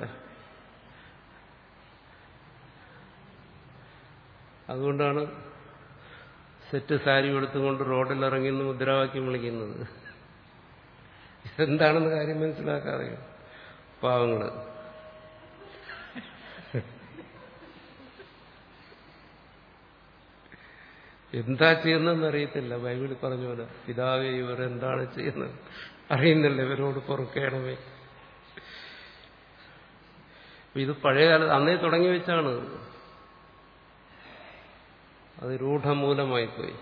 അതുകൊണ്ടാണ് സെറ്റ് സാരി എടുത്തുകൊണ്ട് റോഡിൽ ഇറങ്ങി നിന്ന് മുദ്രാവാക്യം വിളിക്കുന്നത് ഇതെന്താണെന്ന് കാര്യം മനസ്സിലാക്കാതെ പാവങ്ങള് എന്താ ചെയ്യുന്നതെന്ന് അറിയത്തില്ല ബൈബിളിൽ പറഞ്ഞ പോലെ പിതാവേ ഇവർ എന്താണ് ചെയ്യുന്നത് അറിയുന്നില്ല ഇവരോട് പൊറുക്കേണമേ ഇത് പഴയ കാലത്ത് അന്നേ തുടങ്ങി വെച്ചാണ് അത് രൂഢമൂലമായിപ്പോയി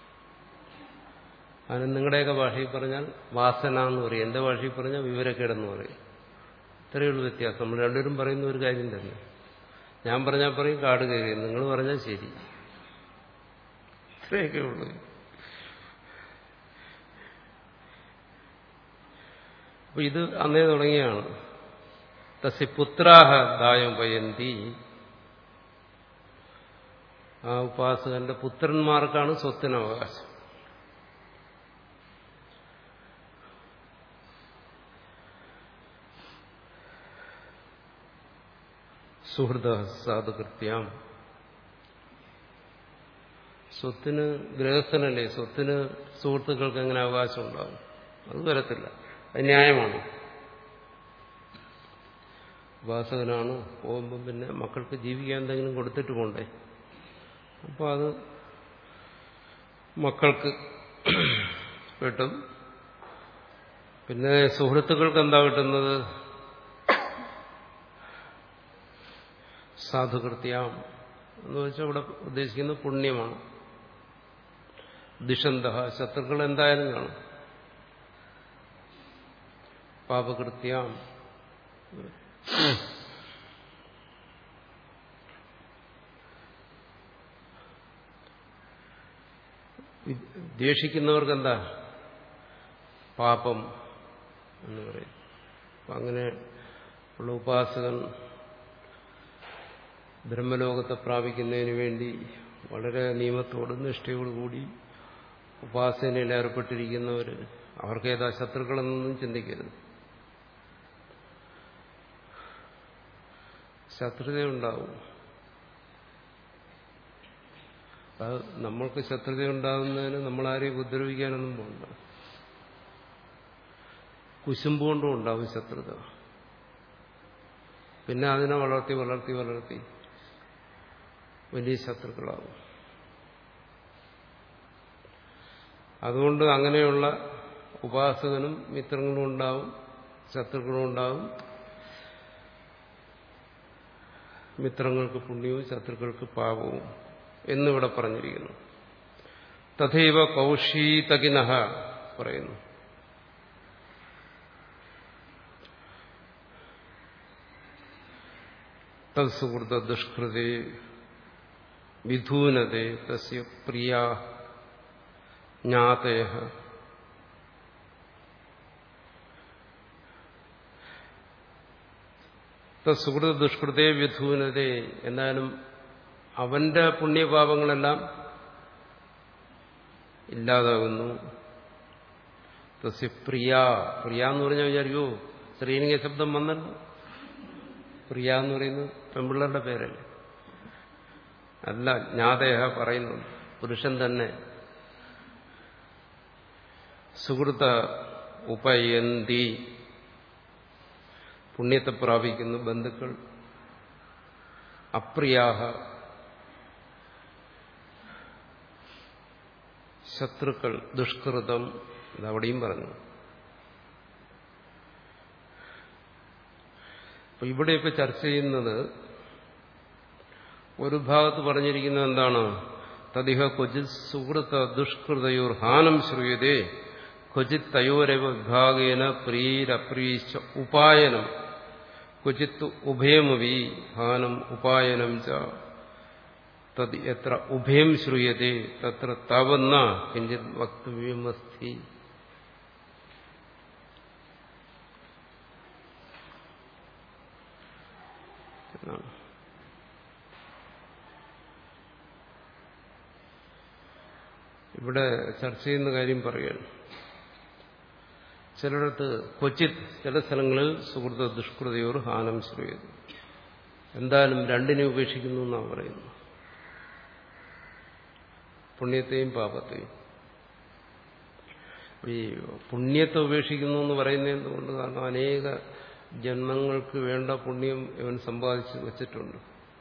അതിന് നിങ്ങളുടെയൊക്കെ ഭാഷയിൽ പറഞ്ഞാൽ വാസന എന്ന് പറയും എന്റെ ഭാഷയിൽ പറഞ്ഞാൽ വിവരക്കേടെന്ന് പറയും ഇത്രയേ ഉള്ളൂ വ്യത്യാസം നമ്മൾ രണ്ടുപേരും പറയുന്ന ഒരു കാര്യം തന്നെ ഞാൻ പറഞ്ഞാൽ പറയും കാട് കയറി നിങ്ങൾ പറഞ്ഞാൽ ശരി ഇത്രയൊക്കെ ഉള്ളൂ അപ്പൊ ഇത് അന്നേ തുടങ്ങിയാണ് തസ്യ പുത്രാഹ ദായം പയന്തി ആ ഉപാസകന്റെ പുത്രന്മാർക്കാണ് സ്വത്തിന് അവകാശം സുഹൃത സാധുകൃത്യം സ്വത്തിന് ഗൃഹസ്ഥനല്ലേ സ്വത്തിന് സുഹൃത്തുക്കൾക്ക് എങ്ങനെ അവകാശം ഉണ്ടാകും അത് വരത്തില്ല അത് ന്യായമാണ് ഉപാസകനാണ് പോകുമ്പം പിന്നെ മക്കൾക്ക് ജീവിക്കാൻ എന്തെങ്കിലും കൊടുത്തിട്ട് പോണ്ടേ അപ്പോൾ അത് മക്കൾക്ക് കിട്ടും പിന്നെ സുഹൃത്തുക്കൾക്ക് എന്താ കിട്ടുന്നത് സാധുകൃത്യം എന്ന് വെച്ചാൽ ഇവിടെ ഉദ്ദേശിക്കുന്നത് പുണ്യമാണ് ദിഷന്ത ശത്രുക്കൾ എന്തായാലും കാണും പാപകൃത്യം ദ്വേഷിക്കുന്നവർക്ക് എന്താ പാപം എന്ന് പറയും അപ്പം അങ്ങനെ ഉള്ള ഉപാസകൻ ബ്രഹ്മലോകത്തെ പ്രാപിക്കുന്നതിന് വേണ്ടി വളരെ നിയമത്തോടും നിഷ്ഠയോടുകൂടി ഉപാസനയിൽ ഏർപ്പെട്ടിരിക്കുന്നവർ അവർക്ക് ഏതാ ശത്രുക്കളെന്നൊന്നും ചിന്തിക്കരുത് ശത്രുതയുണ്ടാവും അത് നമ്മൾക്ക് ശത്രുതയുണ്ടാകുന്നതിന് നമ്മളാരെയും ഉപദ്രവിക്കാനൊന്നും പോകണ്ട കുശുമ്പുകൊണ്ടും ഉണ്ടാവും ശത്രുത പിന്നെ അതിനെ വളർത്തി വളർത്തി വളർത്തി വലിയ ശത്രുക്കളാവും അതുകൊണ്ട് അങ്ങനെയുള്ള ഉപാസകനും മിത്രങ്ങളും ഉണ്ടാവും ശത്രുക്കളും ഉണ്ടാവും മിത്രങ്ങൾക്ക് പുണ്യവും ശത്രുക്കൾക്ക് പാപവും എന്നിവിടെ പറഞ്ഞിരിക്കുന്നു തഥൈവ കൗശീതകിനഹ പറയുന്നു തത്സുഹൃത ദുഷ്കൃതേ വിധൂനതേ തസ്യ പ്രിയ ജ്ഞാതയ സുഹൃത ദുഷ്കൃതേ വിധൂനതേ എന്നാലും അവന്റെ പുണ്യപാപങ്ങളെല്ലാം ഇല്ലാതാകുന്നു തസ്യ പ്രിയ പ്രിയ എന്ന് പറഞ്ഞാൽ വിചാരിക്കോ സ്ത്രീലിംഗ ശബ്ദം വന്നല്ലോ പ്രിയ എന്ന് പറയുന്നത് പെൺപിള്ളേരുടെ പേരല്ലേ അല്ല ജ്ഞാതേഹ പറയുന്നു പുരുഷൻ തന്നെ സുഹൃത ഉപയന്തി പുണ്യത്തെ പ്രാപിക്കുന്നു ബന്ധുക്കൾ അപ്രിയാഹ ശത്രുക്കൾ ദുഷ്കൃതം ഇതവിടെയും പറഞ്ഞു അപ്പൊ ഇവിടെ ഇപ്പൊ ചർച്ച ചെയ്യുന്നത് ഒരു ഭാഗത്ത് പറഞ്ഞിരിക്കുന്നത് എന്താണ് തദിഹ ക്വചിത് സുഹൃത്ത ദുഷ്കൃതയോർ ഹാനം ശ്രൂയതേ ക്വചിത് തയോരവ വിഭാഗേന പ്രീരപ്രീശ ഉപായനം ക്വചിത്ത് ഉഭയമവി ഹാനം ഉപായനം ച തത് എത്ര ഉഭയം ശ്രൂയത്തെ തത്ര താവന്ന കിഞ്ചിത് വക്തവ്യമസ്തി എന്നാണ് ഇവിടെ ചർച്ച ചെയ്യുന്ന കാര്യം പറയുകയാണ് ചിലയിടത്ത് ക്വച്ചിത് ചില സ്ഥലങ്ങളിൽ സുഹൃത ദുഷ്കൃതയോർ ഹാനം ശ്രൂയത് എന്തായാലും രണ്ടിനെ ഉപേക്ഷിക്കുന്നു എന്നാണ് പറയുന്നത് പുണ്യത്തെയും പാപത്തെയും ഈ പുണ്യത്തെ ഉപേക്ഷിക്കുന്നു എന്ന് പറയുന്നത് എന്തുകൊണ്ട് കാരണം അനേക ജന്മങ്ങൾക്ക് വേണ്ട പുണ്യം ഇവൻ സമ്പാദിച്ച് വെച്ചിട്ടുണ്ട്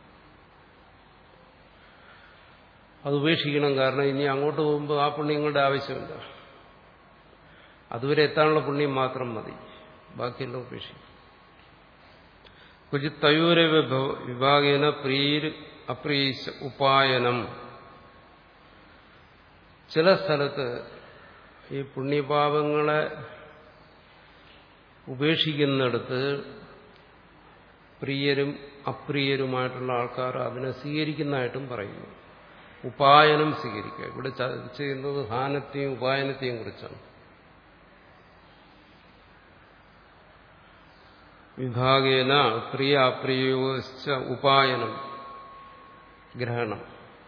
അത് ഉപേക്ഷിക്കണം കാരണം ഇനി അങ്ങോട്ട് പോകുമ്പോൾ ആ പുണ്യങ്ങളുടെ ആവശ്യമില്ല അതുവരെ എത്താനുള്ള പുണ്യം മാത്രം മതി ബാക്കിയെല്ലാം ഉപേക്ഷിക്കും കുചിത് തയൂര വിഭാഗേന പ്രീര് അപ്രീശ ഉപായനം ചില സ്ഥലത്ത് ഈ പുണ്യപാപങ്ങളെ ഉപേക്ഷിക്കുന്നിടത്ത് പ്രിയരും അപ്രിയരുമായിട്ടുള്ള ആൾക്കാർ അതിനെ സ്വീകരിക്കുന്നതായിട്ടും പറയുന്നു ഉപായനം സ്വീകരിക്കുക ഇവിടെ ചർച്ച ചെയ്യുന്നത് ഹാനത്തെയും ഉപായനത്തെയും കുറിച്ചാണ് വിഭാഗേന പ്രിയ അപ്രിയോശ്ച ഉപായനം ഗ്രഹണം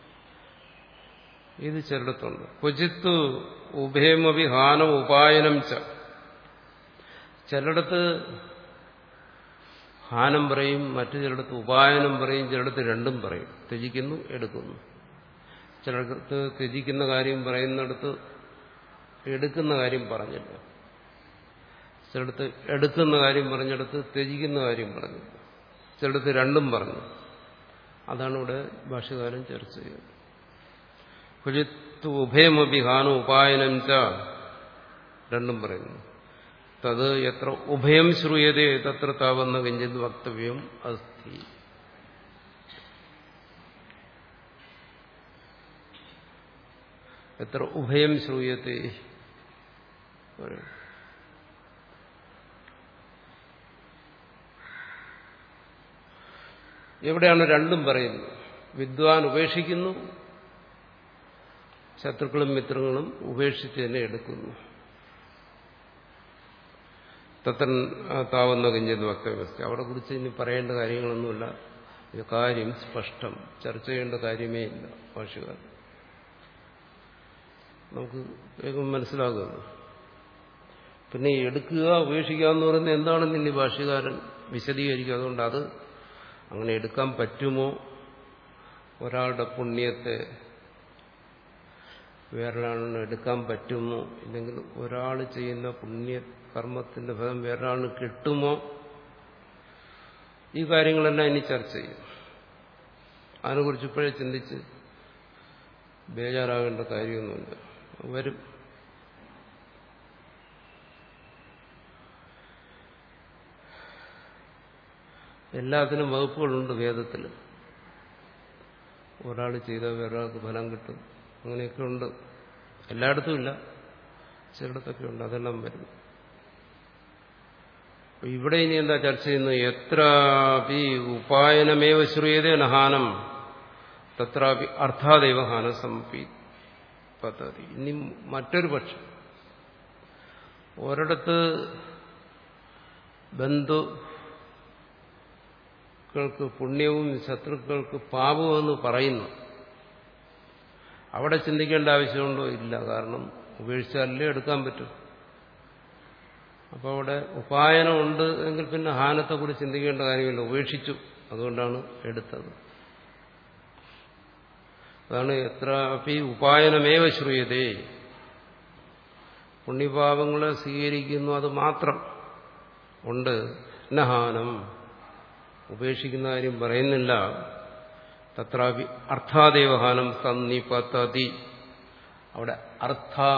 ഇത് ചിലടത്തുണ്ട് ക്വചിത്ത് ഉഭയമഭി ഹാനം ഉപായനം ച ചിലടത്ത് ഹാനം പറയും മറ്റു ചിലടത്ത് ഉപായനം പറയും ചിലടത്ത് രണ്ടും പറയും ത്യജിക്കുന്നു എടുക്കുന്നു ചിലടത്ത് ത്യജിക്കുന്ന കാര്യം പറയുന്നിടത്ത് എടുക്കുന്ന കാര്യം പറഞ്ഞില്ല ചിലടത്ത് എടുക്കുന്ന കാര്യം പറഞ്ഞിടത്ത് ത്യജിക്കുന്ന കാര്യം പറഞ്ഞില്ല ചിലടത്ത് രണ്ടും പറഞ്ഞു അതാണ് ഇവിടെ ഭാഷകാരൻ ചർച്ച ചെയ്യുന്നത് കുജിത്ത് ഉഭയമഭി ഹാനം ഉപായനം ച രണ്ടും പറയുന്നു തത് എത്ര ഉഭയം ശ്രൂയതേ തത്ര താവന്ന കിഞ്ചിത് വക്തവ്യം അസ്ഥി എത്ര ഉഭയം ശ്രൂയത്തെ എവിടെയാണ് രണ്ടും പറയുന്നത് വിദ്വാൻ ഉപേക്ഷിക്കുന്നു ശത്രുക്കളും മിത്രങ്ങളും ഉപേക്ഷിച്ച് തന്നെ എടുക്കുന്നു തത്ര താവുന്ന കിഞ്ചത് വക്തവ്യവസ്ഥ അവിടെ കുറിച്ച് ഇനി പറയേണ്ട കാര്യങ്ങളൊന്നുമില്ല ഇത് കാര്യം സ്പഷ്ടം ചർച്ച ചെയ്യേണ്ട കാര്യമേ ഇല്ല ഭാഷകാരൻ നമുക്ക് വേഗം മനസ്സിലാകുന്നു പിന്നെ ഈ എടുക്കുക ഉപേക്ഷിക്കുക എന്ന് പറയുന്നത് എന്താണെന്ന് ഇനി ഭാഷകാരൻ വിശദീകരിക്കുക അതുകൊണ്ട് അത് അങ്ങനെ എടുക്കാൻ പറ്റുമോ ഒരാളുടെ പുണ്യത്തെ വേറൊരാളിന് എടുക്കാൻ പറ്റുമോ ഇല്ലെങ്കിൽ ഒരാൾ ചെയ്യുന്ന പുണ്യ കർമ്മത്തിന്റെ ഫലം വേറൊരാളിന് കിട്ടുമോ ഈ കാര്യങ്ങളെല്ലാം ഇനി ചർച്ച ചെയ്യും അതിനെക്കുറിച്ച് ഇപ്പോഴേ ചിന്തിച്ച് ബേജാറാകേണ്ട കാര്യമൊന്നുമില്ല വരും എല്ലാത്തിനും വകുപ്പുകളുണ്ട് വേദത്തിൽ ഒരാൾ ചെയ്താൽ വേറൊരാൾക്ക് ഫലം കിട്ടും അങ്ങനെയൊക്കെ ഉണ്ട് എല്ലായിടത്തും ഇല്ല ചിലയിടത്തൊക്കെ ഉണ്ട് അതെല്ലാം വരും ഇവിടെ ഇനി എന്താ ചർച്ച ചെയ്യുന്നത് എത്രാപി ഉപായനമേവ ശ്രൂയതേ നഹാനം തത്രാപി അർത്ഥാദൈവ ഹാനം സമർപ്പി പദ്ധതി ഇനി മറ്റൊരു പക്ഷം ഒരിടത്ത് ബന്ധുക്കൾക്ക് പുണ്യവും ശത്രുക്കൾക്ക് പാപവും എന്ന് പറയുന്നു അവിടെ ചിന്തിക്കേണ്ട ആവശ്യമുണ്ടോ ഇല്ല കാരണം ഉപേക്ഷിച്ചാലേ എടുക്കാൻ പറ്റും അപ്പോൾ അവിടെ ഉപായനമുണ്ട് എങ്കിൽ പിന്നെ ഹാനത്തെക്കുറിച്ച് ചിന്തിക്കേണ്ട കാര്യമില്ല ഉപേക്ഷിച്ചു അതുകൊണ്ടാണ് എടുത്തത് അതാണ് എത്ര അപ്പി ഉപായനമേവ ശ്രൂയതേ പുണ്യപാപങ്ങളെ സ്വീകരിക്കുന്നു അത് മാത്രം ഉണ്ട് നഹാനം ഉപേക്ഷിക്കുന്ന കാര്യം പറയുന്നില്ല തത്രാപി അർത്ഥാദേവഹാനം സന്നിപത്തതി അവിടെ അർത്ഥാ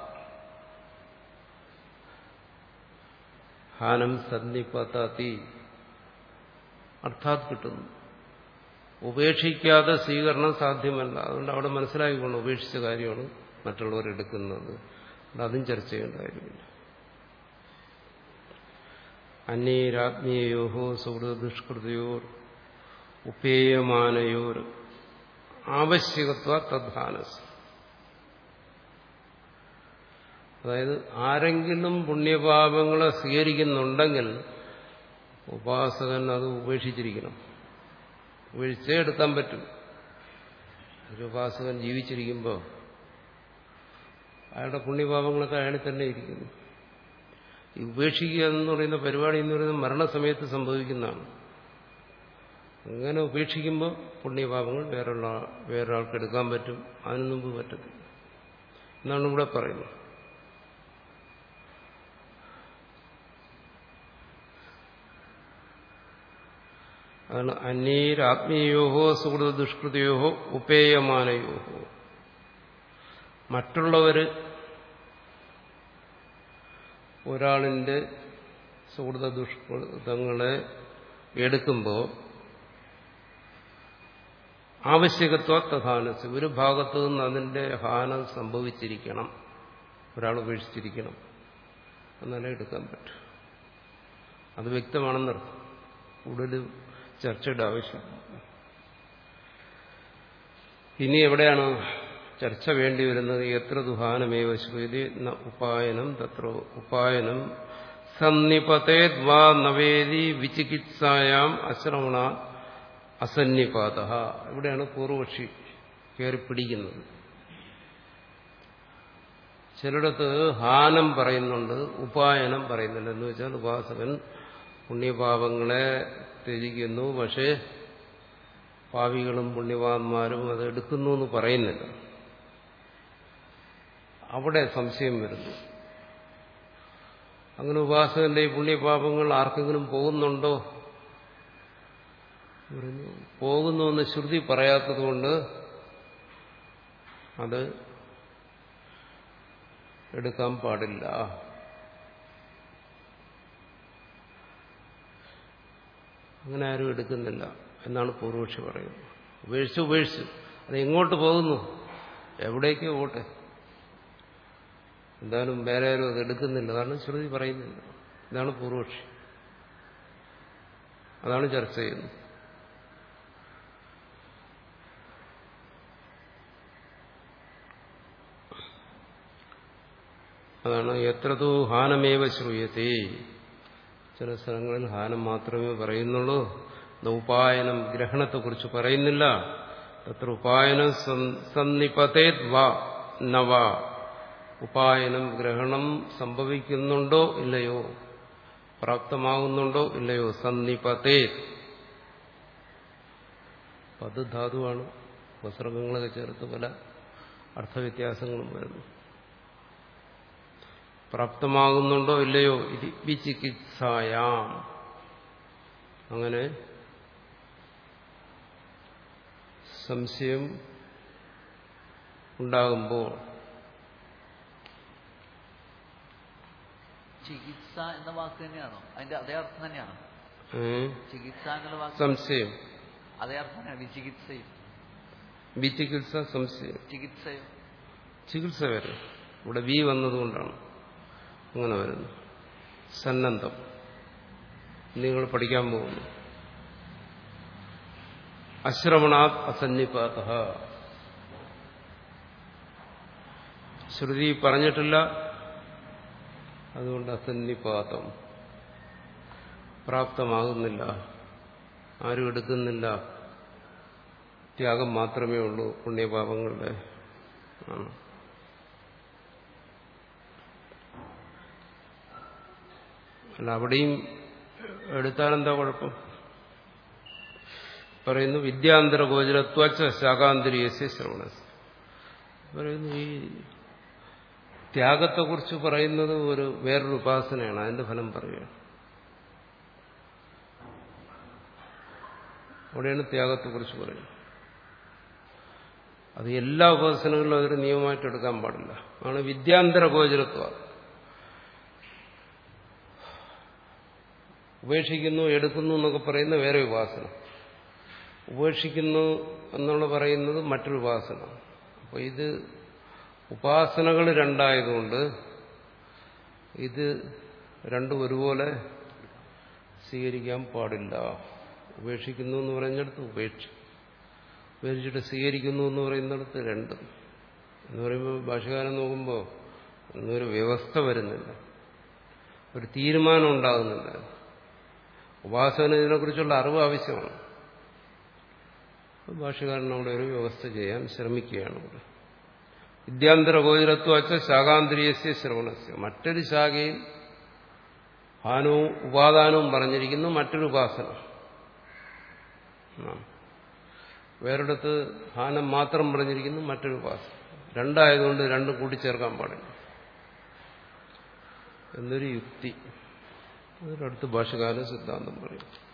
ഹാനം സന്നിപതതി അർത്ഥാത് കിട്ടുന്നു ഉപേക്ഷിക്കാതെ സ്വീകരണം സാധ്യമല്ല അതുകൊണ്ട് അവിടെ മനസ്സിലാക്കിക്കൊണ്ട് ഉപേക്ഷിച്ച കാര്യമാണ് മറ്റുള്ളവർ എടുക്കുന്നത് അതുകൊണ്ട് അതും ചർച്ച ചെയ്യേണ്ട കാര്യമില്ല അന്യരാത്മീയോഹോ സുഹൃത ദുഷ്കൃതയോർ ഉപേയമാനയോർ ആവശ്യകത്വ തദ്ധാനസ് അതായത് ആരെങ്കിലും പുണ്യപാപങ്ങളെ സ്വീകരിക്കുന്നുണ്ടെങ്കിൽ ഉപാസകൻ അത് ഉപേക്ഷിച്ചിരിക്കണം ഉപേക്ഷിച്ചേ എടുക്കാൻ പറ്റും ഒരു ഉപാസകൻ ജീവിച്ചിരിക്കുമ്പോൾ അയാളുടെ പുണ്യപാപങ്ങളൊക്കെ അയാളിൽ തന്നെ ഇരിക്കുന്നു ഈ ഉപേക്ഷിക്കുക എന്ന് പറയുന്ന പരിപാടി എന്ന് പറയുന്നത് മരണസമയത്ത് സംഭവിക്കുന്നതാണ് അങ്ങനെ ഉപേക്ഷിക്കുമ്പോൾ പുണ്യപാപങ്ങൾ വേറൊള്ള വേറൊരാൾക്ക് എടുക്കാൻ പറ്റും അതിനു മുമ്പ് പറ്റത്തില്ല എന്നാണ് ഇവിടെ പറയുന്നത് അതാണ് അന്യരാത്മീയോഹോ സുഹൃത ദുഷ്കൃതയോഹോ ഉപേയമാനയോഹോ മറ്റുള്ളവര് ഒരാളിന്റെ സുഹൃത ദുഷ്കൃതങ്ങളെ എടുക്കുമ്പോൾ ആവശ്യകത്വ തഥാനസ് ഒരു ഭാഗത്തു നിന്ന് അതിന്റെ ഹാനം സംഭവിച്ചിരിക്കണം ഒരാൾ ഉപേക്ഷിച്ചിരിക്കണം എന്നാലേ എടുക്കാൻ പറ്റൂ അത് വ്യക്തമാണെന്നർത്ഥം കൂടുതൽ ചർച്ചയുടെ ആവശ്യം ഇനി എവിടെയാണ് ചർച്ച വേണ്ടി വരുന്നത് എത്ര ദുഹാനമേവ ശ്രുതി ഉപായനം തത്ര ഉപായനം സന്നിപതേദ്വാ നവേദി വിചികിത്സായാം അശ്രവണ അസന്നിപാത ഇവിടെയാണ് പൂർവപക്ഷി കയറി പിടിക്കുന്നത് ചിലയിടത്ത് ഹാനം പറയുന്നുണ്ട് ഉപായനം പറയുന്നുണ്ട് എന്ന് വെച്ചാൽ ഉപാസകൻ പുണ്യപാപങ്ങളെ ത്യജിക്കുന്നു പക്ഷേ പാവികളും പുണ്യവാന്മാരും അത് എടുക്കുന്നു എന്ന് പറയുന്നില്ല അവിടെ സംശയം വരുന്നു അങ്ങനെ ഉപാസകന്റെ ഈ പുണ്യപാപങ്ങൾ ആർക്കെങ്കിലും പോകുന്നുണ്ടോ പറഞ്ഞു പോകുന്നു എന്ന് ശ്രുതി പറയാത്തതുകൊണ്ട് അത് എടുക്കാൻ പാടില്ല അങ്ങനെ ആരും എടുക്കുന്നില്ല എന്നാണ് പൂർവക്ഷി പറയുന്നത് ഉപേക്ഷിച്ച് ഉപേക്ഷിച്ചു അത് എങ്ങോട്ട് പോകുന്നു എവിടേക്ക് പോട്ടെ എന്തായാലും വേറെ ആരും അത് എടുക്കുന്നില്ല കാരണം ശ്രുതി പറയുന്നില്ല ഇതാണ് പൂർവക്ഷി അതാണ് ചർച്ച ചെയ്യുന്നത് അതാണ് എത്രതോ ഹാനമേവ ശ്രൂയത്തെ ചില സ്ഥലങ്ങളിൽ ഹാനം മാത്രമേ പറയുന്നുള്ളൂ ഉപായനം ഗ്രഹണത്തെക്കുറിച്ച് പറയുന്നില്ല തത്ര ഉപായനം സന്നിപതേ വാ നവ ഉപായനം ഗ്രഹണം സംഭവിക്കുന്നുണ്ടോ ഇല്ലയോ പ്രാപ്തമാകുന്നുണ്ടോ ഇല്ലയോ സന്നിപതേ അത് ധാതുവാണ് ഉപസർഗങ്ങളൊക്കെ ചേർത്ത് പല അർത്ഥവ്യത്യാസങ്ങളും വരുന്നു പ്രാപ്തമാകുന്നുണ്ടോ ഇല്ലയോ ഇത് വിചികിത്സായാം അങ്ങനെ സംശയം ഉണ്ടാകുമ്പോൾ ചികിത്സ എന്ന വാക്ക് തന്നെയാണോ അതിന്റെ അതേ അർത്ഥം തന്നെയാണോ ഏ, ചികിത്സ എന്നുള്ള വാക്ക് സംശയം അതേ അർത്ഥം തന്നെയാണ് വിചികിത്സയും വിചികിത്സ സംശയം ചികിത്സയും ചികിത്സ വരും ഇവിടെ വി വന്നതുകൊണ്ടാണ് അങ്ങനെ വരുന്നു സന്നദ്ധം നിങ്ങൾ പഠിക്കാൻ പോകുന്നു അശ്രവണാത് അസന്നിപാത ശ്രുതി പറഞ്ഞിട്ടില്ല അതുകൊണ്ട് അസന്നിപാതം പ്രാപ്തമാകുന്നില്ല ആരും എടുക്കുന്നില്ല ത്യാഗം മാത്രമേ ഉള്ളൂ പുണ്യപാപങ്ങളുടെ ആണ് അല്ല അവിടെയും എടുത്താലെന്താ കുഴപ്പം പറയുന്നു വിദ്യാന്തര ഗോചരത്വച്ച ശാകാന്തരീയസ്യ ശ്രവണ പറയുന്നു ഈ ത്യാഗത്തെക്കുറിച്ച് പറയുന്നത് ഒരു വേറൊരു ഉപാസനയാണ് അതിന്റെ ഫലം പറയുകയാണ് അവിടെയാണ് ത്യാഗത്തെക്കുറിച്ച് പറയുന്നത് അത് എല്ലാ ഉപാസനകളിലും അതൊരു നിയമമായിട്ട് എടുക്കാൻ പാടില്ല ആണ് വിദ്യാന്തര ഗോചരത്വം ഉപേക്ഷിക്കുന്നു എടുക്കുന്നു എന്നൊക്കെ പറയുന്ന വേറെ ഉപാസന ഉപേക്ഷിക്കുന്നു എന്നുള്ള പറയുന്നത് മറ്റൊരു ഉപാസന അപ്പോൾ ഇത് ഉപാസനകൾ രണ്ടായതുകൊണ്ട് ഇത് രണ്ടും ഒരുപോലെ സ്വീകരിക്കാൻ പാടില്ല ഉപേക്ഷിക്കുന്നു എന്ന് പറയുന്നിടത്ത് ഉപേക്ഷ ഉപേക്ഷിച്ചിട്ട് സ്വീകരിക്കുന്നു എന്ന് പറയുന്നിടത്ത് രണ്ടും എന്ന് പറയുമ്പോൾ ഭാഷകാരൻ നോക്കുമ്പോൾ ഒന്നൊരു വ്യവസ്ഥ വരുന്നില്ല ഒരു തീരുമാനം ഉണ്ടാകുന്നില്ല ഉപാസന ഇതിനെക്കുറിച്ചുള്ള അറിവ് ആവശ്യമാണ് ഭാഷകാരൻ അവിടെ ഒരു വ്യവസ്ഥ ചെയ്യാൻ ശ്രമിക്കുകയാണ് ഇവിടെ വിദ്യാന്തര ഗോചരത്വ വച്ച ശാകാന്തരീയസ്യ ശ്രവണസ്യ മറ്റൊരു ശാഖയിൽ ഹാനവും ഉപാദാനവും പറഞ്ഞിരിക്കുന്നു മറ്റൊരു ഉപാസന ആ. വേറൊരിടത്ത് ഹാനം മാത്രം പറഞ്ഞിരിക്കുന്നു മറ്റൊരു ഉപാസന രണ്ടായതുകൊണ്ട് രണ്ടും കൂട്ടിച്ചേർക്കാൻ പാടില്ല എന്നൊരു യുക്തി അതിനടുത്ത് ഭാഷകാരൻ സിദ്ധാന്തം പറയും